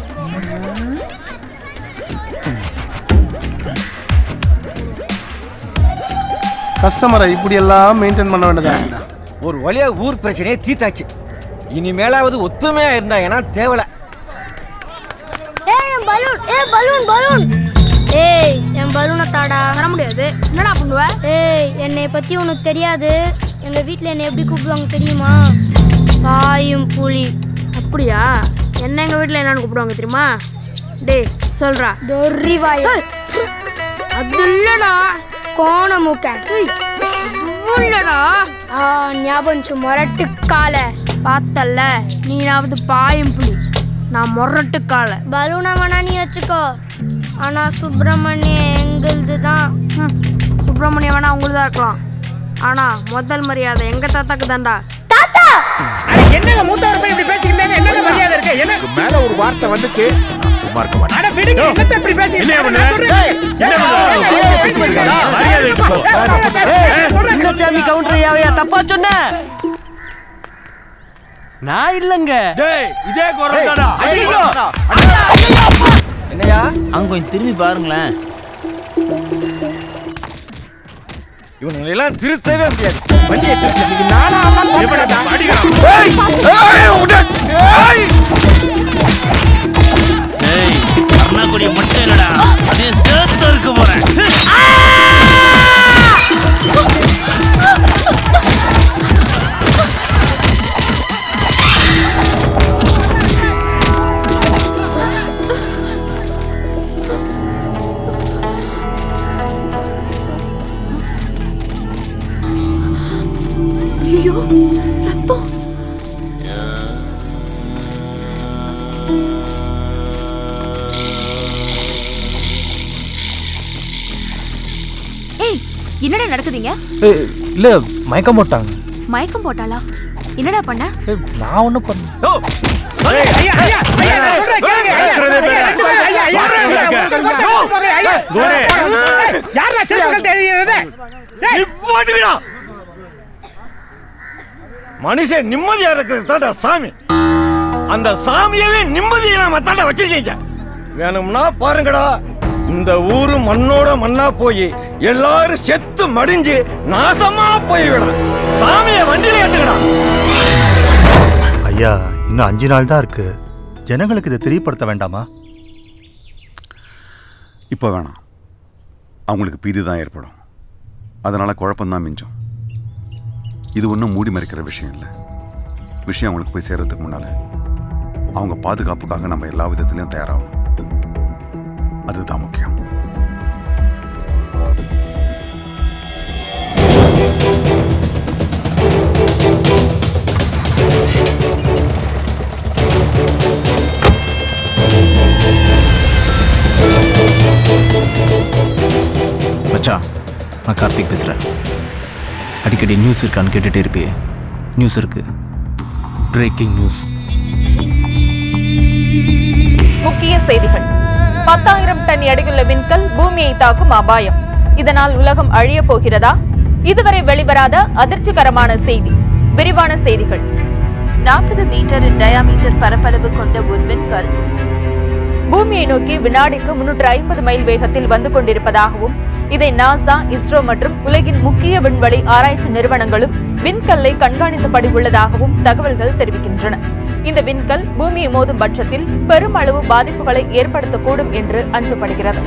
கஸ்டமரை இப்படி எல்லாம் மெயின்டைன் பண்ண வேண்டியதா ஒரு வழியா ஊர் பிரச்சனையை தீர்த்தாச்சு இனிமேலாவது ஒத்துமையா இருந்தா ஏன்னா தேவலை ஏய் என் பலூன் ஏய் பலூன் பலூன் ஏய் என் பலூனை தாடா தர முடியாது என்னடா பண்ணுவ ஏய் என்னை பத்தி உனக்கு தெரியாது எங்க வீட்ல என்னை எப்படி கூப்பிடுவாங்க தெரியுமா பாயும் புலி அப்படியா என்ன எங்க வீட்ல என்னன்னு கூப்பிடுவாங்க தெரியுமா டேய் சொல்றா தொர்ரி வாய் அது இல்லடா கோண மூக்க அதுவும் இல்லடா ஆ ஞாபகம் மொரட்டு கால பார்த்தல்ல நீனாவது பாயும் புலி நான் மொரட்டு கால பலூனை வேணா நீ வச்சுக்கோ ஆனா சுப்பிரமணிய எங்களுது தான் சுப்பிரமணியம் வேணா உங்களுதா இருக்கலாம் ஆனா முதல் மரியாதை எங்க தாத்தாக்கு தான்டா தாத்தா என்னங்க மூத்தவர் போய் இப்படி பேசிக்கிட்டாங்க என்னங்க மரியாதை இருக்கு என்ன மேல ஒரு வார்த்தை வந்துச்சு நான் சும்மா இருக்க மாட்டேன் அட விடுங்க என்னத்த இப்படி பேசிக்கிட்டு என்ன பண்ண? நான் சொல்றேன். ஏய், என்ன பண்ண? ஏய், பேசிட்டு இருக்காடா? மரியாதை விட்டு போ. சின்னசாமி கவுண்டர் யாவையா தப்பா சொன்ன நான் இல்லங்க டேய் இதே குரல் தாடா ஐயோ என்னையா அங்க கொஞ்சம் திரும்பி பாருங்களேன் இவனுங்களை எல்லாம் திருத்தவே முடியாது வண்டியை திருத்த நானா டேய் கர்ணாக்குடி மட்டும் இல்லடா அதையும் சேர்த்து இருக்க போறேன் ஐயோ ரத்தம் ஏய் என்னடா நடக்குதுங்க இல்ல மயக்கம் போட்டாங்க மயக்கம் போட்டாளா என்னடா பண்ண நான் ஒன்றும் பண்ண மனுஷன் நிம்மதியா இருக்கிறது தாண்டா சாமி அந்த சாமியவே நிம்மதியை தாண்டா வச்சிருக்கீங்க வேணும்னா பாருங்கடா இந்த ஊரு மண்ணோட மண்ணா போய் எல்லாரும் செத்து மடிஞ்சு நாசமா போய்விடும் சாமியை வண்டியில ஏத்துக்கடா ஐயா இன்னும் அஞ்சு நாள் தான் இருக்கு ஜனங்களுக்கு இதை தெரியப்படுத்த வேண்டாமா இப்போ வேணாம் அவங்களுக்கு பீதி தான் ஏற்படும் அதனால குழப்பம்தான் மிஞ்சும் இது ஒன்றும் மூடி மறைக்கிற விஷயம் இல்லை விஷயம் அவங்களுக்கு போய் சேர்றதுக்கு முன்னால அவங்க பாதுகாப்புக்காக நம்ம எல்லா விதத்திலையும் தயாராகணும் அதுதான் முக்கியம் மச்சான் நான் கார்த்திக் பேசுகிறேன் அடிக்கடி நியூஸ் இருக்கான்னு கேட்டுகிட்டே இருப்பியே நியூஸ் இருக்கு பிரேக்கிங் நியூஸ் முக்கிய செய்திகள் பத்தாயிரம் டன் எடையுள்ள விண்கல் பூமியை தாக்கும் அபாயம் இதனால் உலகம் அழியப் போகிறதா இதுவரை வெளிவராத அதிர்ச்சிகரமான செய்தி விரிவான செய்திகள் நாற்பது மீட்டர் டயாமீட்டர் பரப்பளவு கொண்ட ஒரு விண்கல் பூமியை நோக்கி வினாடிக்கு முன்னூற்று ஐம்பது மைல் வேகத்தில் வந்து கொண்டிருப்பதாகவும் இதை நாசா இஸ்ரோ மற்றும் உலகின் முக்கிய விண்வெளி ஆராய்ச்சி நிறுவனங்களும் விண்கல்லை கண்காணித்தபடி உள்ளதாகவும் தகவல்கள் தெரிவிக்கின்றன இந்த விண்கல் பூமியை மோதும் பட்சத்தில் பெருமளவு பாதிப்புகளை ஏற்படுத்தக்கூடும் என்று அஞ்சப்படுகிறது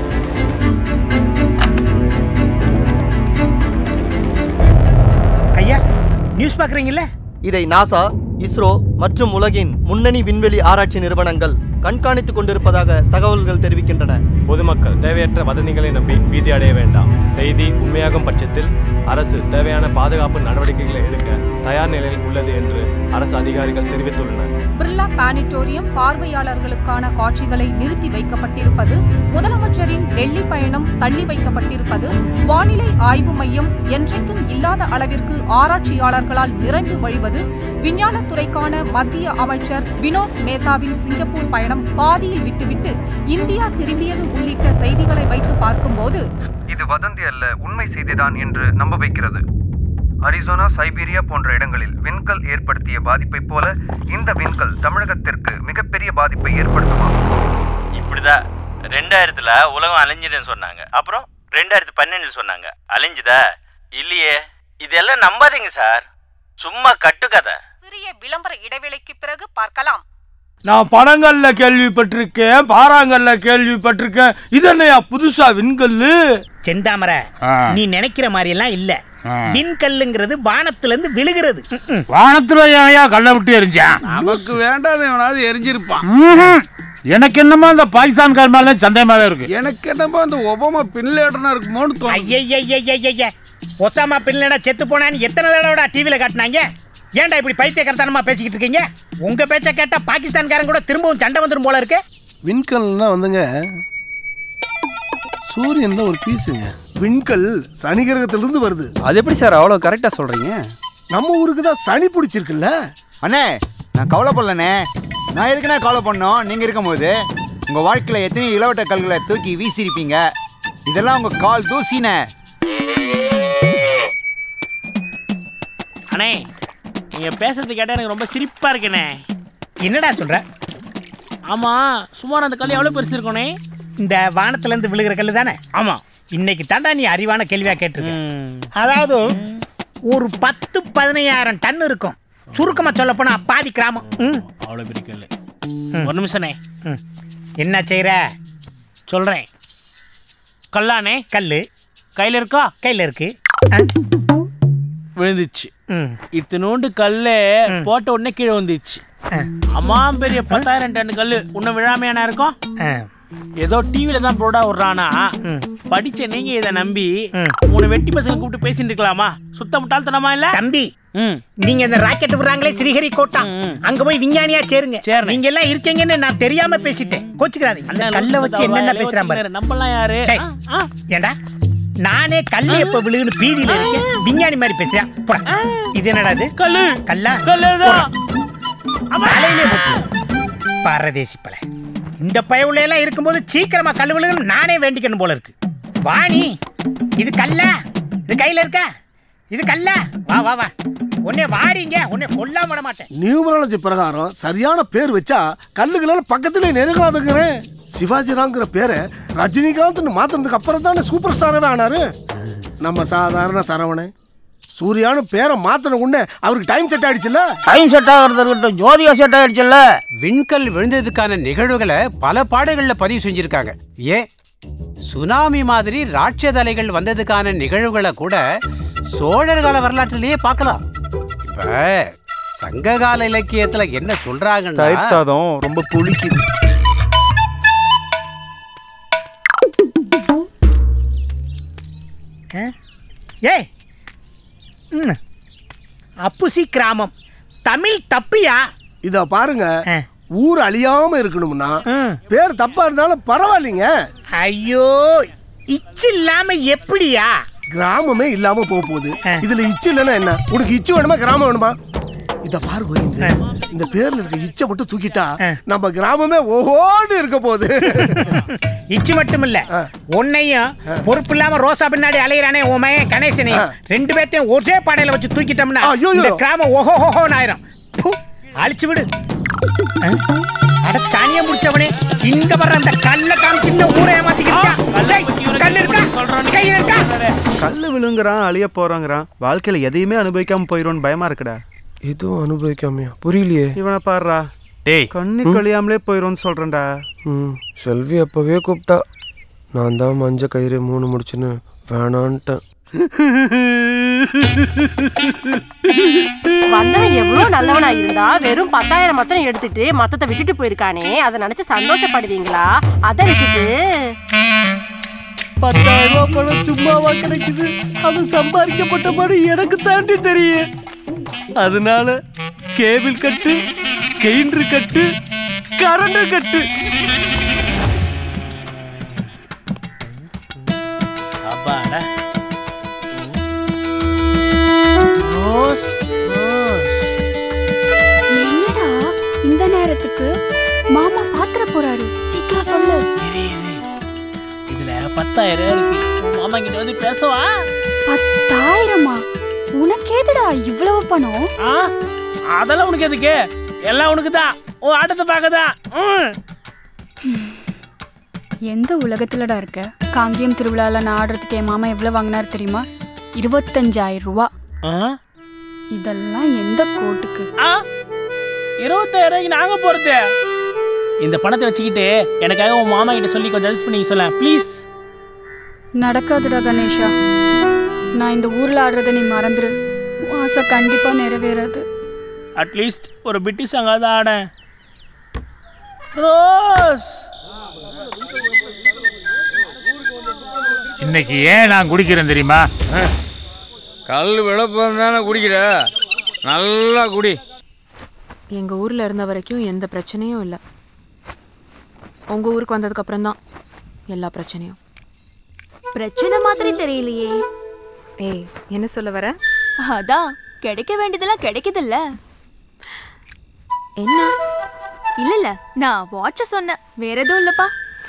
ஐயா நியூஸ் பாக்குறீங்கல்ல இதை நாசா இஸ்ரோ மற்றும் உலகின் முன்னணி விண்வெளி ஆராய்ச்சி நிறுவனங்கள் கண்காணித்துக் கொண்டிருப்பதாக தகவல்கள் தெரிவிக்கின்றன பொதுமக்கள் தேவையற்ற வதந்திகளை நம்பி பீதி அடைய வேண்டாம் செய்தி உண்மையாகும் பட்சத்தில் அரசு தேவையான பாதுகாப்பு நடவடிக்கைகளை எடுக்க தயார் நிலையில் உள்ளது என்று அரசு அதிகாரிகள் தெரிவித்துள்ளனர் பிர்லா பிளானிட்டோரியம் பார்வையாளர்களுக்கான காட்சிகளை நிறுத்தி வைக்கப்பட்டிருப்பது முதலமைச்சரின் டெல்லி பயணம் தள்ளி வைக்கப்பட்டிருப்பது வானிலை ஆய்வு மையம் என்றைக்கும் இல்லாத அளவிற்கு ஆராய்ச்சியாளர்களால் நிரம்பி வழிவது விஞ்ஞானத்துறைக்கான மத்திய அமைச்சர் வினோத் மேத்தாவின் சிங்கப்பூர் பயணம் பாதியில் விட்டுவிட்டு இந்தியா திரும்பியது உள்ளிட்ட செய்திகளை வைத்து பார்க்கும்போது இது வதந்தி அல்ல உண்மை செய்திதான் என்று நம்ப வைக்கிறது அரிசோனா சைபீரியா போன்ற இடங்களில் விண்கல் ஏற்படுத்திய பாதிப்பைப் போல இந்த விண்கல் தமிழகத்திற்கு மிகப்பெரிய பாதிப்பை ஏற்படுத்துமா இப்படிதான் ரெண்டாயிரத்துல உலகம் அழிஞ்சுதுன்னு சொன்னாங்க அப்புறம் ரெண்டாயிரத்தி பன்னெண்டுல சொன்னாங்க அழிஞ்சுதா இல்லையே இதெல்லாம் நம்பாதீங்க சார் சும்மா கட்டுக்கதை சிறிய விளம்பர இடைவேளைக்கு பிறகு பார்க்கலாம் நான் படங்கள்ல கேள்விப்பட்டிருக்கேன் பாறாங்கல்ல கேள்விப்பட்டிருக்கேன் இது என்னையா புதுசா விண்கல்லு செந்தாமரை நீ நினைக்கிற மாதிரி எல்லாம் இல்ல விண்கல்லுங்கிறது வானத்துல இருந்து விழுகிறது வானத்துல ஏன்யா கல்லை விட்டு எரிஞ்சான் நமக்கு வேண்டாத எவனாவது எரிஞ்சிருப்பான் ம்ஹும். எனக்கு என்னமோ அந்த பாகிஸ்தான்கார் மேல சந்தேகமாவே இருக்கு எனக்கு என்னமோ அந்த ஒபாமா பின்லேடனா இருக்குமோன்னு தோணும் ஐயய்யய்யய்யய்ய ஒசாமா பின்லேடா செத்து போனான்னு எத்தனை தடவைடா டிவில காட்டினாங்க ஏன்டா இப்படி பைத்தியக்காரத்தனமா பேசிக்கிட்டு இருக்கீங்க உங்க பேச்ச கேட்டா பாகிஸ்தான்காரன் கூட திரும்பவும் சண்டை வந்துரும் போல இருக்கு விண்கல்னா வந்துங்க சூரியன்ல ஒரு பீஸுங்க விண்கல் சனி கிரகத்திலிருந்து வருது அது எப்படி சார் அவ்வளோ கரெக்டாக சொல்கிறீங்க நம்ம ஊருக்கு தான் சனி பிடிச்சிருக்குல்ல அண்ணே நான் கவலைப்படலண்ணே நான் எதுக்குண்ணே கவலை பண்ணோம் நீங்கள் இருக்கும்போது உங்கள் வாழ்க்கையில் எத்தனை இளவட்ட கல்களை தூக்கி வீசியிருப்பீங்க இதெல்லாம் உங்கள் கால் தூசினே அண்ணே நீங்க பேசுறது கேட்டா எனக்கு ரொம்ப சிரிப்பா இருக்குண்ணே என்னடா சொல்ற ஆமா சுமார் அந்த கல் எவ்வளவு பெருசு இருக்கும்னே இந்த வானத்துல இருந்து விழுகிற கல்லு தானே ஆமா இன்னைக்கு தாண்டா நீ அறிவான கேள்வியா கேட்டிருக்க அதாவது ஒரு பத்து பதினையாயிரம் டன் இருக்கும் சுருக்கமா சொல்ல போனா பாதி கிராமம் அவ்வளோ பெரிய கல் ஒரு நிமிஷனே என்ன செய்யற சொல்றேன் கல்லானே கல்லு கையில இருக்கா கையில இருக்கு விழுந்துச்சு இத்தினோண்டு கல்லு போட்ட உடனே கீழே வந்துச்சு அம்மா பெரிய பத்தாயிரம் டன் கல்லு உன்னை விழாமையான இருக்கும் ஏதோ டிவில தான் போடா விடுறானா படிச்ச நீங்க இதை நம்பி மூணு வெட்டி பசங்க கூப்பிட்டு பேசிட்டு இருக்கலாமா சுத்த முட்டாள்தனமா இல்ல தம்பி நீங்க இந்த ராக்கெட் விடுறாங்களே ஸ்ரீஹரி கோட்டா அங்க போய் விஞ்ஞானியா சேருங்க நீங்க எல்லாம் இருக்கீங்கன்னு நான் தெரியாம பேசிட்டேன் கோச்சுக்கிறாதீங்க அந்த கல்ல வச்சு என்னென்ன பேசுறான் பாரு நம்மலாம் யாரு டேய், ஏன்டா நானே கல்லு எப்ப விழுகுன்னு பீதியில இருக்கேன் விஞ்ஞானி மாதிரி பேசுறேன் போடா. இது என்னடா இது கல்லு கல்லா கல்லுதான். தலையிலே போட்டு பரதேசி பல இந்த பயவுல எல்லாம் இருக்கும்போது சீக்கிரமா கல்லு விழுகணும் நானே வேண்டிக்கணும் போல இருக்கு வாணி இது கல்லா இது கையில இருக்கா இது கல்லா வா வா வா உன்னை வாடிங்க உன்னை கொல்லாம விட மாட்டேன் நியூமராலஜி பிரகாரம் சரியான பேர் வச்சா கல்லுகளால பக்கத்துல நெருங்காதுங்கிறேன் சிவாஜி ராங்கிற பேரை ரஜினிகாந்த்னு மாத்தினதுக்கு அப்புறம் தானே சூப்பர் ஸ்டாரவே ஆனாரு நம்ம சாதாரண சரவணன் சூர்யான்னு பேரை மாத்தின உடனே அவருக்கு டைம் செட் ஆயிடுச்சுல்ல டைம் செட் ஆகிறது இருக்கட்டும் ஜோதிகா செட் ஆயிடுச்சுல்ல விண்கல் விழுந்ததுக்கான நிகழ்வுகளை பல பாடல்களில் பதிவு செஞ்சிருக்காங்க ஏன் சுனாமி மாதிரி ராட்சத அலைகள் வந்ததுக்கான நிகழ்வுகளை கூட சோழர் கால வரலாற்றிலேயே பார்க்கலாம் இப்ப சங்ககால இலக்கியத்துல என்ன சொல்றாங்கன்னா தயிர் சாதம் ரொம்ப புளிக்குது ஏய் ம். அப்புசி கிராமம் தமிழ் தப்பியா இத பாருங்க ஊர் அழியாம இருக்கணும்னா பேர் தப்பா இருந்தாலும் பரவாயில்லைங்க ஐயோ இச்சு இல்லாம எப்படியா கிராமமே இல்லாம போக போகுது இதுல இச்சு இல்லைன்னா என்ன உனக்கு இச்சு வேணுமா கிராமம் வேணுமா இத பாரு கோவிந்த் இந்த பேர்ல இருக்க இச்சை மட்டும் தூக்கிட்டா நம்ம கிராமமே ஓஹோன்னு இருக்க போகுது இச்சு மட்டும் இல்ல உன்னையும் பொறுப்பு இல்லாம ரோசா பின்னாடி அலையிறானே உன் மகன் கணேசனையும் ரெண்டு பேர்த்தையும் ஒரே பாடையில வச்சு தூக்கிட்டோம்னா ஐயோயோ. இந்த கிராமம் ஓஹோ ஓஹோன்னு ஆயிரும் ப்பு, அழிச்சு விடு அஹ், அட தானியா முடிச்சவனே இங்க வர்ற அந்த கல்ல காமிச்சு இந்த ஊரை ஏமாத்திக்கிட்டா கல் இருக்கா கை இருக்கா கல்லு விழுங்குறான் அழிய போறாங்கிறான் வாழ்க்கையில எதையுமே அனுபவிக்காம போயிடும்னு பயமா இருக்குடா எதுவும் அனுபவிக்காமையா புரியலையே இவனை பாடுறா டேய் கண்ணு கழியாமலே போயிடும்னு சொல்றேன்டா ம் செல்வி அப்பவே கூப்பிட்டா நான் தான் மஞ்ச கயிறு மூணு முடிச்சுன்னு வேணான்ட்டேன் வந்தவன் எவ்வளவு நல்லவனா இருந்தா வெறும் பத்தாயிரம் மாத்திரம் எடுத்துட்டு மொத்தத்தை விட்டுட்டு போயிருக்கானே அதை நினைச்சு சந்தோஷப்படுவீங்களா அதை விட்டுட்டு பத்தாயிரம் ரூபாய் பணம் சும்மாவா கிடைக்குது அது சம்பாதிக்கப்பட்ட பணம் எனக்கு தாண்டி தெரியும் அதனால கேபிள் கட்டு கெயின்ரு கட்டு கரண்ட் கட்டு அப்பாடா ரோஸ் என்னடா இந்த நேரத்துக்கு மாமா பாத்திர போறாரு சீக்கிரம் சொல்லு இதுல பத்தாயிரம் இருக்கு உன் மாமா கிட்ட வந்து பேசவா பத்தாயிரமா உனக்கேதுடா இவ்வளவு பணம் ஆ அதெல்லாம் உனக்கு எதுக்கு எல்லாம் உனக்கு தான் உன் ஆட்டத்தை பார்க்கதான் எந்த உலகத்துலடா இருக்க காங்கேயம் திருவிழால நான் ஆடுறதுக்கு என் மாமா எவ்வளவு வாங்கினார் தெரியுமா இருபத்தஞ்சாயிரம் ரூபா இதெல்லாம் எந்த கோட்டுக்கு இருபத்தாயிரம் ரூபாய்க்கு நாங்க போறது இந்த பணத்தை வச்சுக்கிட்டு எனக்காக உன் மாமா கிட்ட சொல்லி கொஞ்சம் அட்ஜஸ்ட் பண்ணி சொல்ல ப்ளீஸ் நடக்காதுடா கணேஷா நான் இந்த ஊர்ல ஆடுறதை நீ மறந்துரு உன் ஆசை கண்டிப்பா நிறைவேறாது அட்லீஸ்ட் ஒரு பிட்டி சாங்காவது ஆட ரோஸ் இன்னைக்கு ஏன் நான் குடிக்கிறேன் தெரியுமா கல் விளப்பம் தானே குடிக்கிற நல்லா குடி எங்க ஊர்ல இருந்த வரைக்கும் எந்த பிரச்சனையும் இல்லை உங்க ஊருக்கு வந்ததுக்கு அப்புறம் தான் எல்லா பிரச்சனையும் பிரச்சனை மாதிரி தெரியலையே ஏய் என்ன சொல்ல வர அதான் கிடைக்க வேண்டியதெல்லாம் கிடைக்குதுல்ல என்ன இல்ல இல்ல நான் வாட்ச சொன்னேன் வேற எதுவும் இல்லப்பா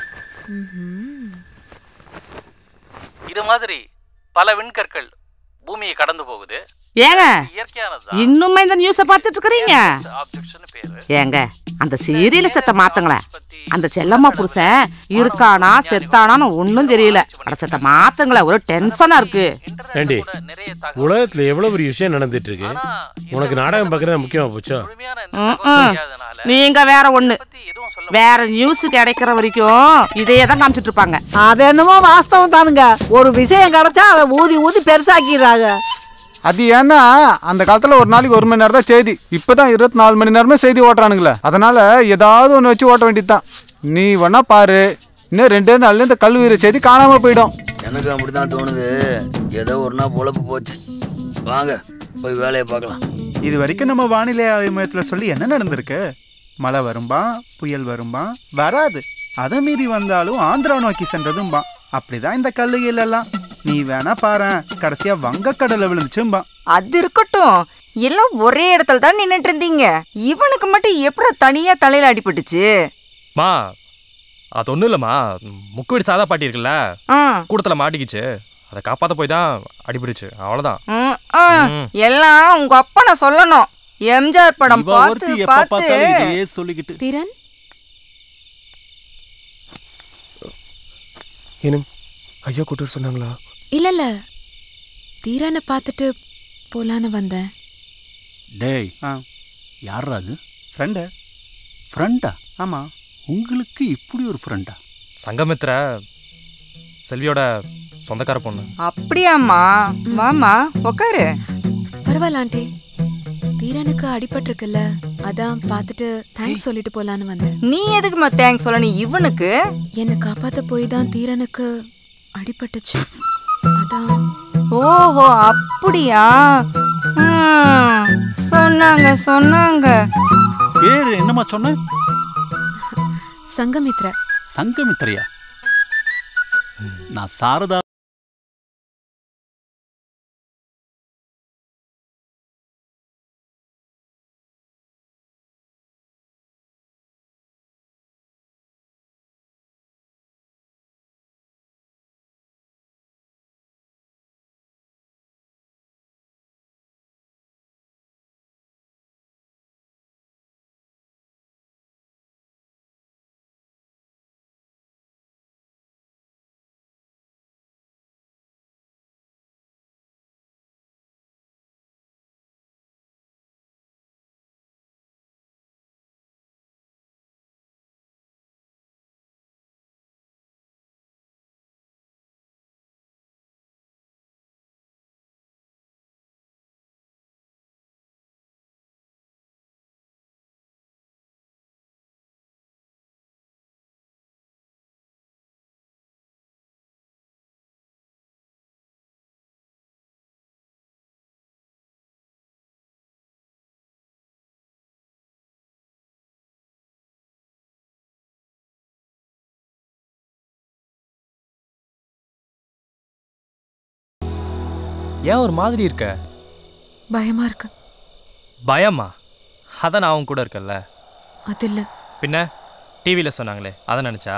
இது மாதிரி பல விண்கற்கள் பூமியை கடந்து போகுது ஏங்க இயற்கையானது இன்னுமே இந்த நியூஸை பார்த்துட்டு இருக்கிறீங்க ஏங்க அந்த சீரியல செத்த மாத்துங்களேன் அந்த செல்லம்மா புருஷன் இருக்கானா செத்தானான்னு ஒன்றும் தெரியல அட செத்த மாத்துங்களேன் ஒரு டென்ஷனா இருக்கு ஏண்டி உலகத்துல எவ்வளவு பெரிய விஷயம் நடந்துட்டு இருக்கு உனக்கு நாடகம் பார்க்கறது முக்கியமா போச்சோ ம்ம். நீங்க வேற ஒண்ணு வேற நியூஸ் கிடைக்கிற வரைக்கும் இதையே தான் காமிச்சிட்டு இருப்பாங்க அது என்னமோ வாஸ்தவம் தானுங்க ஒரு விஷயம் கிடைச்சா அதை ஊதி ஊதி பெருசாக்கிடுறாங்க அது ஏன்னா அந்த காலத்துல ஒரு நாளைக்கு ஒரு மணி நேரம் தான் செய்தி இப்பதான் இருபத்தி நாலு மணி நேரமே செய்தி ஓட்டுறானுங்களே அதனால ஏதாவது ஒன்று வச்சு ஓட்ட வேண்டியதுதான் நீ வேணா பாரு இன்னும் ரெண்டே நாள்ல இந்த கல்வி செய்தி காணாம போயிடும் எனக்கு அப்படிதான் தோணுது ஏதோ ஒரு நாள் பொழப்பு போச்சு வாங்க போய் வேலையை பார்க்கலாம் இது வரைக்கும் நம்ம வானிலை ஆய்வு மையத்தில் சொல்லி என்ன நடந்திருக்கு மழை வரும்பா புயல் வரும்பா வராது அதை மீறி வந்தாலும் ஆந்திரா நோக்கி சென்றதும்பா அப்படிதான் இந்த கல்லுகள் எல்லாம் நீ வேணா பாரேன் கடைசியா வங்கக்கடலை விழுந்துச்சும்பா அது இருக்கட்டும் எல்லாம் ஒரே இடத்துல தான் நின்னுட்டு இருந்தீங்க இவனுக்கு மட்டும் எப்படி தனியா தலையில அடிபட்டுச்சு மா அது ஒன்றும் இல்லைம்மா முக்கு வீடு சாதா பாட்டி இருக்குல்ல ஆ. கூடத்தில் மாட்டிக்கிச்சு அதை காப்பாற்ற போய் தான் அடிபிடிச்சு அவ்வளோதான் ம், ஆ, எல்லாம் உங்க அப்பா நான் சொல்லணும் எம்ஜிஆர் படம் இவ ஒருத்தி பார்த்து எப்ப பார்த்தாலும் பார்த்து இதையே சொல்லிக்கிட்டு திறன் ஏனுங்க ஐயா கூட்டு சொன்னாங்களா இல்ல இல்ல தீரனை பார்த்துட்டு போலான்னு வந்தேன் டேய் யாரா அது ஃப்ரெண்டு ஃப்ரெண்டா ஆமாம் உங்களுக்கு இப்படி ஒரு ஃப்ரெண்டா சங்கமித்ர செல்வியோட சொந்தக்கார பொண்ணு அப்படியாம்மா வாமா உக்காரு பரவாயில்ல ஆண்டி தீரனுக்கு அடிபட்டிருக்குல்ல அதான் பார்த்துட்டு தேங்க்ஸ் சொல்லிட்டு போலான்னு வந்தேன் நீ எதுக்குமா தேங்க்ஸ் சொல்லணும் இவனுக்கு என்னை காப்பாத்த போய் தான் தீரனுக்கு அடிபட்டுச்சு அதான் ஓஹோ அப்படியா ம், சொன்னாங்க சொன்னாங்க பேரு என்னம்மா சொன்ன சங்கமித்ர சங்கமித்திரையா நான் சாரதா ஏன் ஒரு மாதிரி இருக்க பயமா இருக்கு பயமா அதான் நான் அவன் கூட இருக்கல்ல அது இல்ல பின்ன டிவியில் சொன்னாங்களே அதை நினச்சா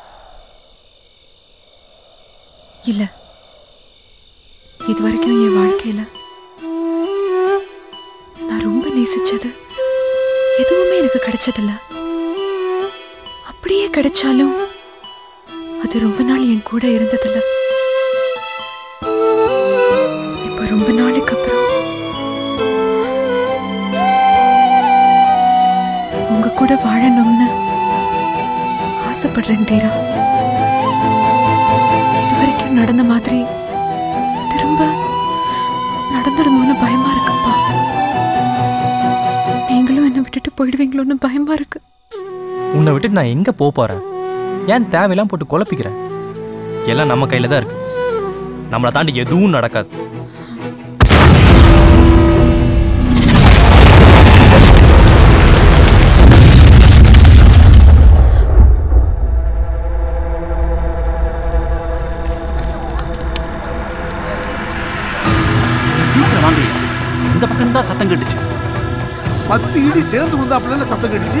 இல்ல இது வரைக்கும் என் வாழ்க்கையில நான் ரொம்ப நேசிச்சது எதுவுமே எனக்கு கிடைச்சதில்ல அப்படியே கிடைச்சாலும் அது ரொம்ப நாள் என் கூட இருந்ததில்ல இப்ப ரொம்ப நாளைக்கு அப்புறம் உங்க கூட வாழணும்னு ஆசைப்படுறேன் தீரா இது வரைக்கும் நடந்த மாதிரி திரும்ப நடந்துடுமோன்னு பயமா இருக்குப்பா நீங்களும் என்னை விட்டுட்டு போயிடுவீங்களோன்னு பயமா இருக்கு உன்னை விட்டுட்டு நான் எங்கே போக போகிறேன் ஏன் தேவையெல்லாம் போட்டு குழப்பிக்கிறேன் எல்லாம் நம்ம கையில் தான் இருக்கு நம்மளை தாண்டி எதுவும் நடக்காது சீக்கிரம் வாங்க இந்த பக்கம் தான் சத்தம் கேட்டுச்சு பத்து இடி சேர்ந்து விழுந்தாப்புல சத்தம் கடிச்சு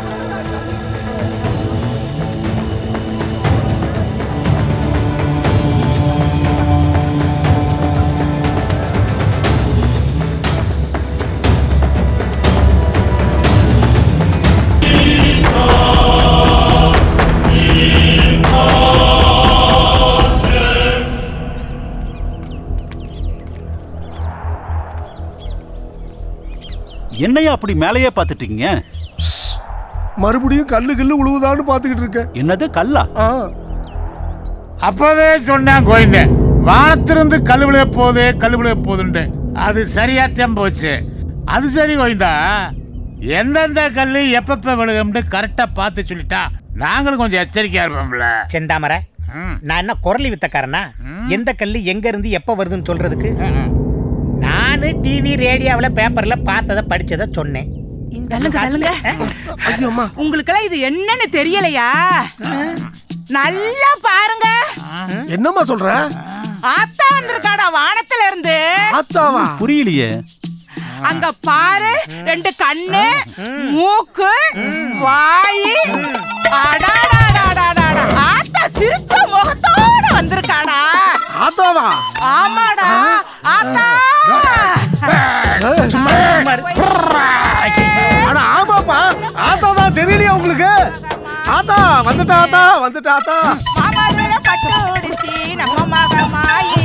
என்னையா அப்படி மேலேயே பார்த்துட்டு இருக்கீங்க மறுபடியும் கல்லு கல்லு உழுவுதான்னு பார்த்துக்கிட்டு இருக்கேன் என்னது கல்லா அப்பவே சொன்னேன் கோவிந்தன் வானத்திலிருந்து கல் விழுக போகுது கல் விழுக போகுதுன்ட்டு அது சரியாத்தான் போச்சு அது சரி கோவிந்தா எந்தெந்த கல் எப்பப்ப விழுகும்னு கரெக்டா பார்த்து சொல்லிட்டா நாங்களும் கொஞ்சம் எச்சரிக்கையா இருப்போம்ல செந்தாமரை நான் என்ன குரலி வித்தக்காரனா எந்த கல்லு எங்க இருந்து எப்ப வருதுன்னு சொல்றதுக்கு நானு டிவி ரேடியோவில் பேப்பர்ல பார்த்ததை படிச்சதை சொன்னேன் தள்ளுங்க தள்ளுங்க உங்களுக்கெல்லாம் இது என்னன்னு தெரியலையா நல்லா பாருங்க என்னம்மா சொல்ற ஆத்தா வந்திருக்காடா வானத்துல இருந்து ஆத்தாவா புரியலையே அங்க பாரு ரெண்டு கண்ணு மூக்கு வாய் அடாடாடாடாடா. ஆத்தா சிரிச்ச முகத்தோட வந்திருக்காடா ஆத்தாவா ஆமாடா ஆத்தா அட ஆமாப்பா ஆத்தா தான் தெரியலையா உங்களுக்கு ஆத்தா வந்துட்டா ஆத்தா வந்துட்டா ஆத்தா மாமதுர பட்டு உடுத்தி நம்ம மகமாயி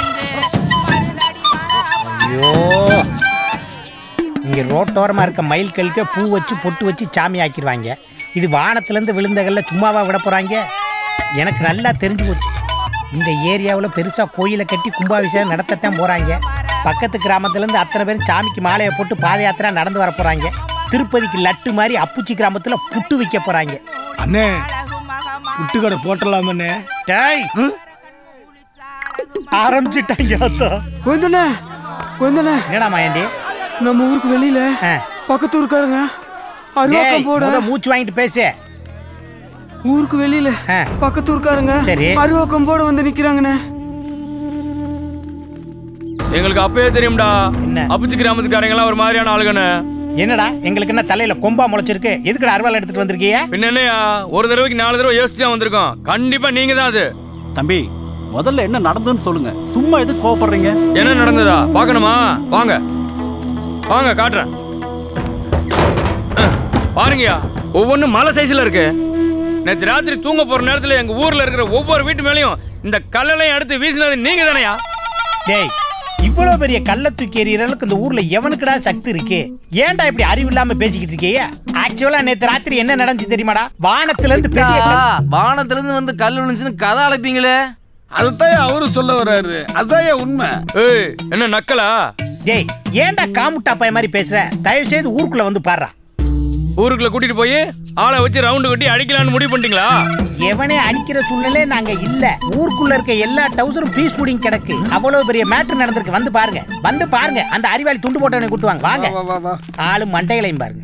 ஐயோ இங்கே ரோட்டோரமாக இருக்க மயில் கல்லுக்கு பூ வச்சு பொட்டு வச்சு சாமி ஆக்கிடுவாங்க இது வானத்துலேருந்து விழுந்தகல்ல சும்மாவா விட போகிறாங்க எனக்கு நல்லா தெரிஞ்சு போச்சு இந்த ஏரியாவில் பெருசாக கோயிலை கட்டி கும்பாபிஷேகம் நடத்தத்தான் போகிறாங்க பக்கத்து கிராமத்துலேருந்து அத்தனை பேரும் சாமிக்கு மாலையை போட்டு பாத யாத்திரை நடந்து வர போகிறாங்க திருப்பதிக்கு லட்டு மாதிரி அப்புச்சி கிராமத்தில் புட்டு வைக்க போகிறாங்க அண்ணே புட்டு கடை போட்டலாமண்ணே டேய் ஆரம்பிச்சிட்டாங்க அத்தா கொஞ்சண்ணே கொஞ்சண்ணே என்னடா மாயண்டி நம்ம ஊருக்கு வெளியில பக்கத்து ஊருக்காரங்க அருவாக்கம் போட முத மூச்சு வாங்கிட்டு பேசு ஊருக்கு வெளியில பக்கத்து ஊருக்காரங்க சரி. அருவாக்கம் போட வந்து நிக்கிறாங்கண்ணே எங்களுக்கு அப்பவே தெரியும்டா அப்புச்சி கிராமத்துக்காரங்களாம் ஒரு மாதிரியான ஆளுகண்ணே என்னடா எங்களுக்கு என்ன தலையில கொம்பா முளைச்சிருக்கு எதுக்குடா அருவாள் எடுத்துட்டு வந்திருக்கீங்க பின்ன என்னையா ஒரு தடவைக்கு நாலு தடவை யோசிச்சு தான் வந்திருக்கோம் கண்டிப்பா நீங்க தான் அது தம்பி முதல்ல என்ன நடந்ததுன்னு சொல்லுங்க சும்மா எதுக்கு கோவப்படுறீங்க என்ன நடந்ததா பார்க்கணுமா வாங்க வாங்க காட்டுறேன் அஹ், பாருங்கய்யா ஒவ்வொன்றும் மலை சைஸ்ல இருக்கு நேற்று ராத்திரி தூங்க போற நேரத்துல எங்க ஊர்ல இருக்கிற ஒவ்வொரு வீட்டு மேலயும் இந்த கல்லெல்லாம் எடுத்து வீசினது நீங்க தானையா டேய் இவ்வளவு பெரிய கள்ள தூக்கி எறியறதுக்கு இந்த ஊர்ல எவனுக்குடா சக்தி இருக்கு ஏன்டா இப்படி அறிவு இல்லாம பேசிக்கிட்டு இருக்கீங்க ஆக்சுவலா நேத்து ராத்திரி என்ன நடந்துச்சு தெரியுமாடா வானத்துல இருந்து பெரிய கல்- வானத்துல இருந்து வந்து கல் விழுந்துச்சுன்னு கதை அழைப்பீங்களே அதுதான் அவரு சொல்ல வர்றாரு அதான் உண்மை ஏய் என்ன நக்கலா டேய் ஏன்டா காமுட்டா பைய மாதிரி பேசுற தயவு செய்து ஊருக்குள்ள வந்து பாடுறா ஊருக்குள்ள கூட்டிட்டு போய் ஆளை வச்சு ரவுண்டு கட்டி அடிக்கலாம்னு முடிவு பண்ணிட்டீங்களா எவனே அடிக்கிற சூழ்நிலை நாங்க இல்ல ஊருக்குள்ள இருக்க எல்லா டவுசரும் பீஸ் புடிங் கிடக்கு அவ்வளவு பெரிய மேட்ரு நடந்திருக்கு வந்து பாருங்க வந்து பாருங்க அந்த அறிவாளி துண்டு போட்டவனை கூட்டுவாங்க வாங்க ஆளு மண்டைகளையும் பாருங்க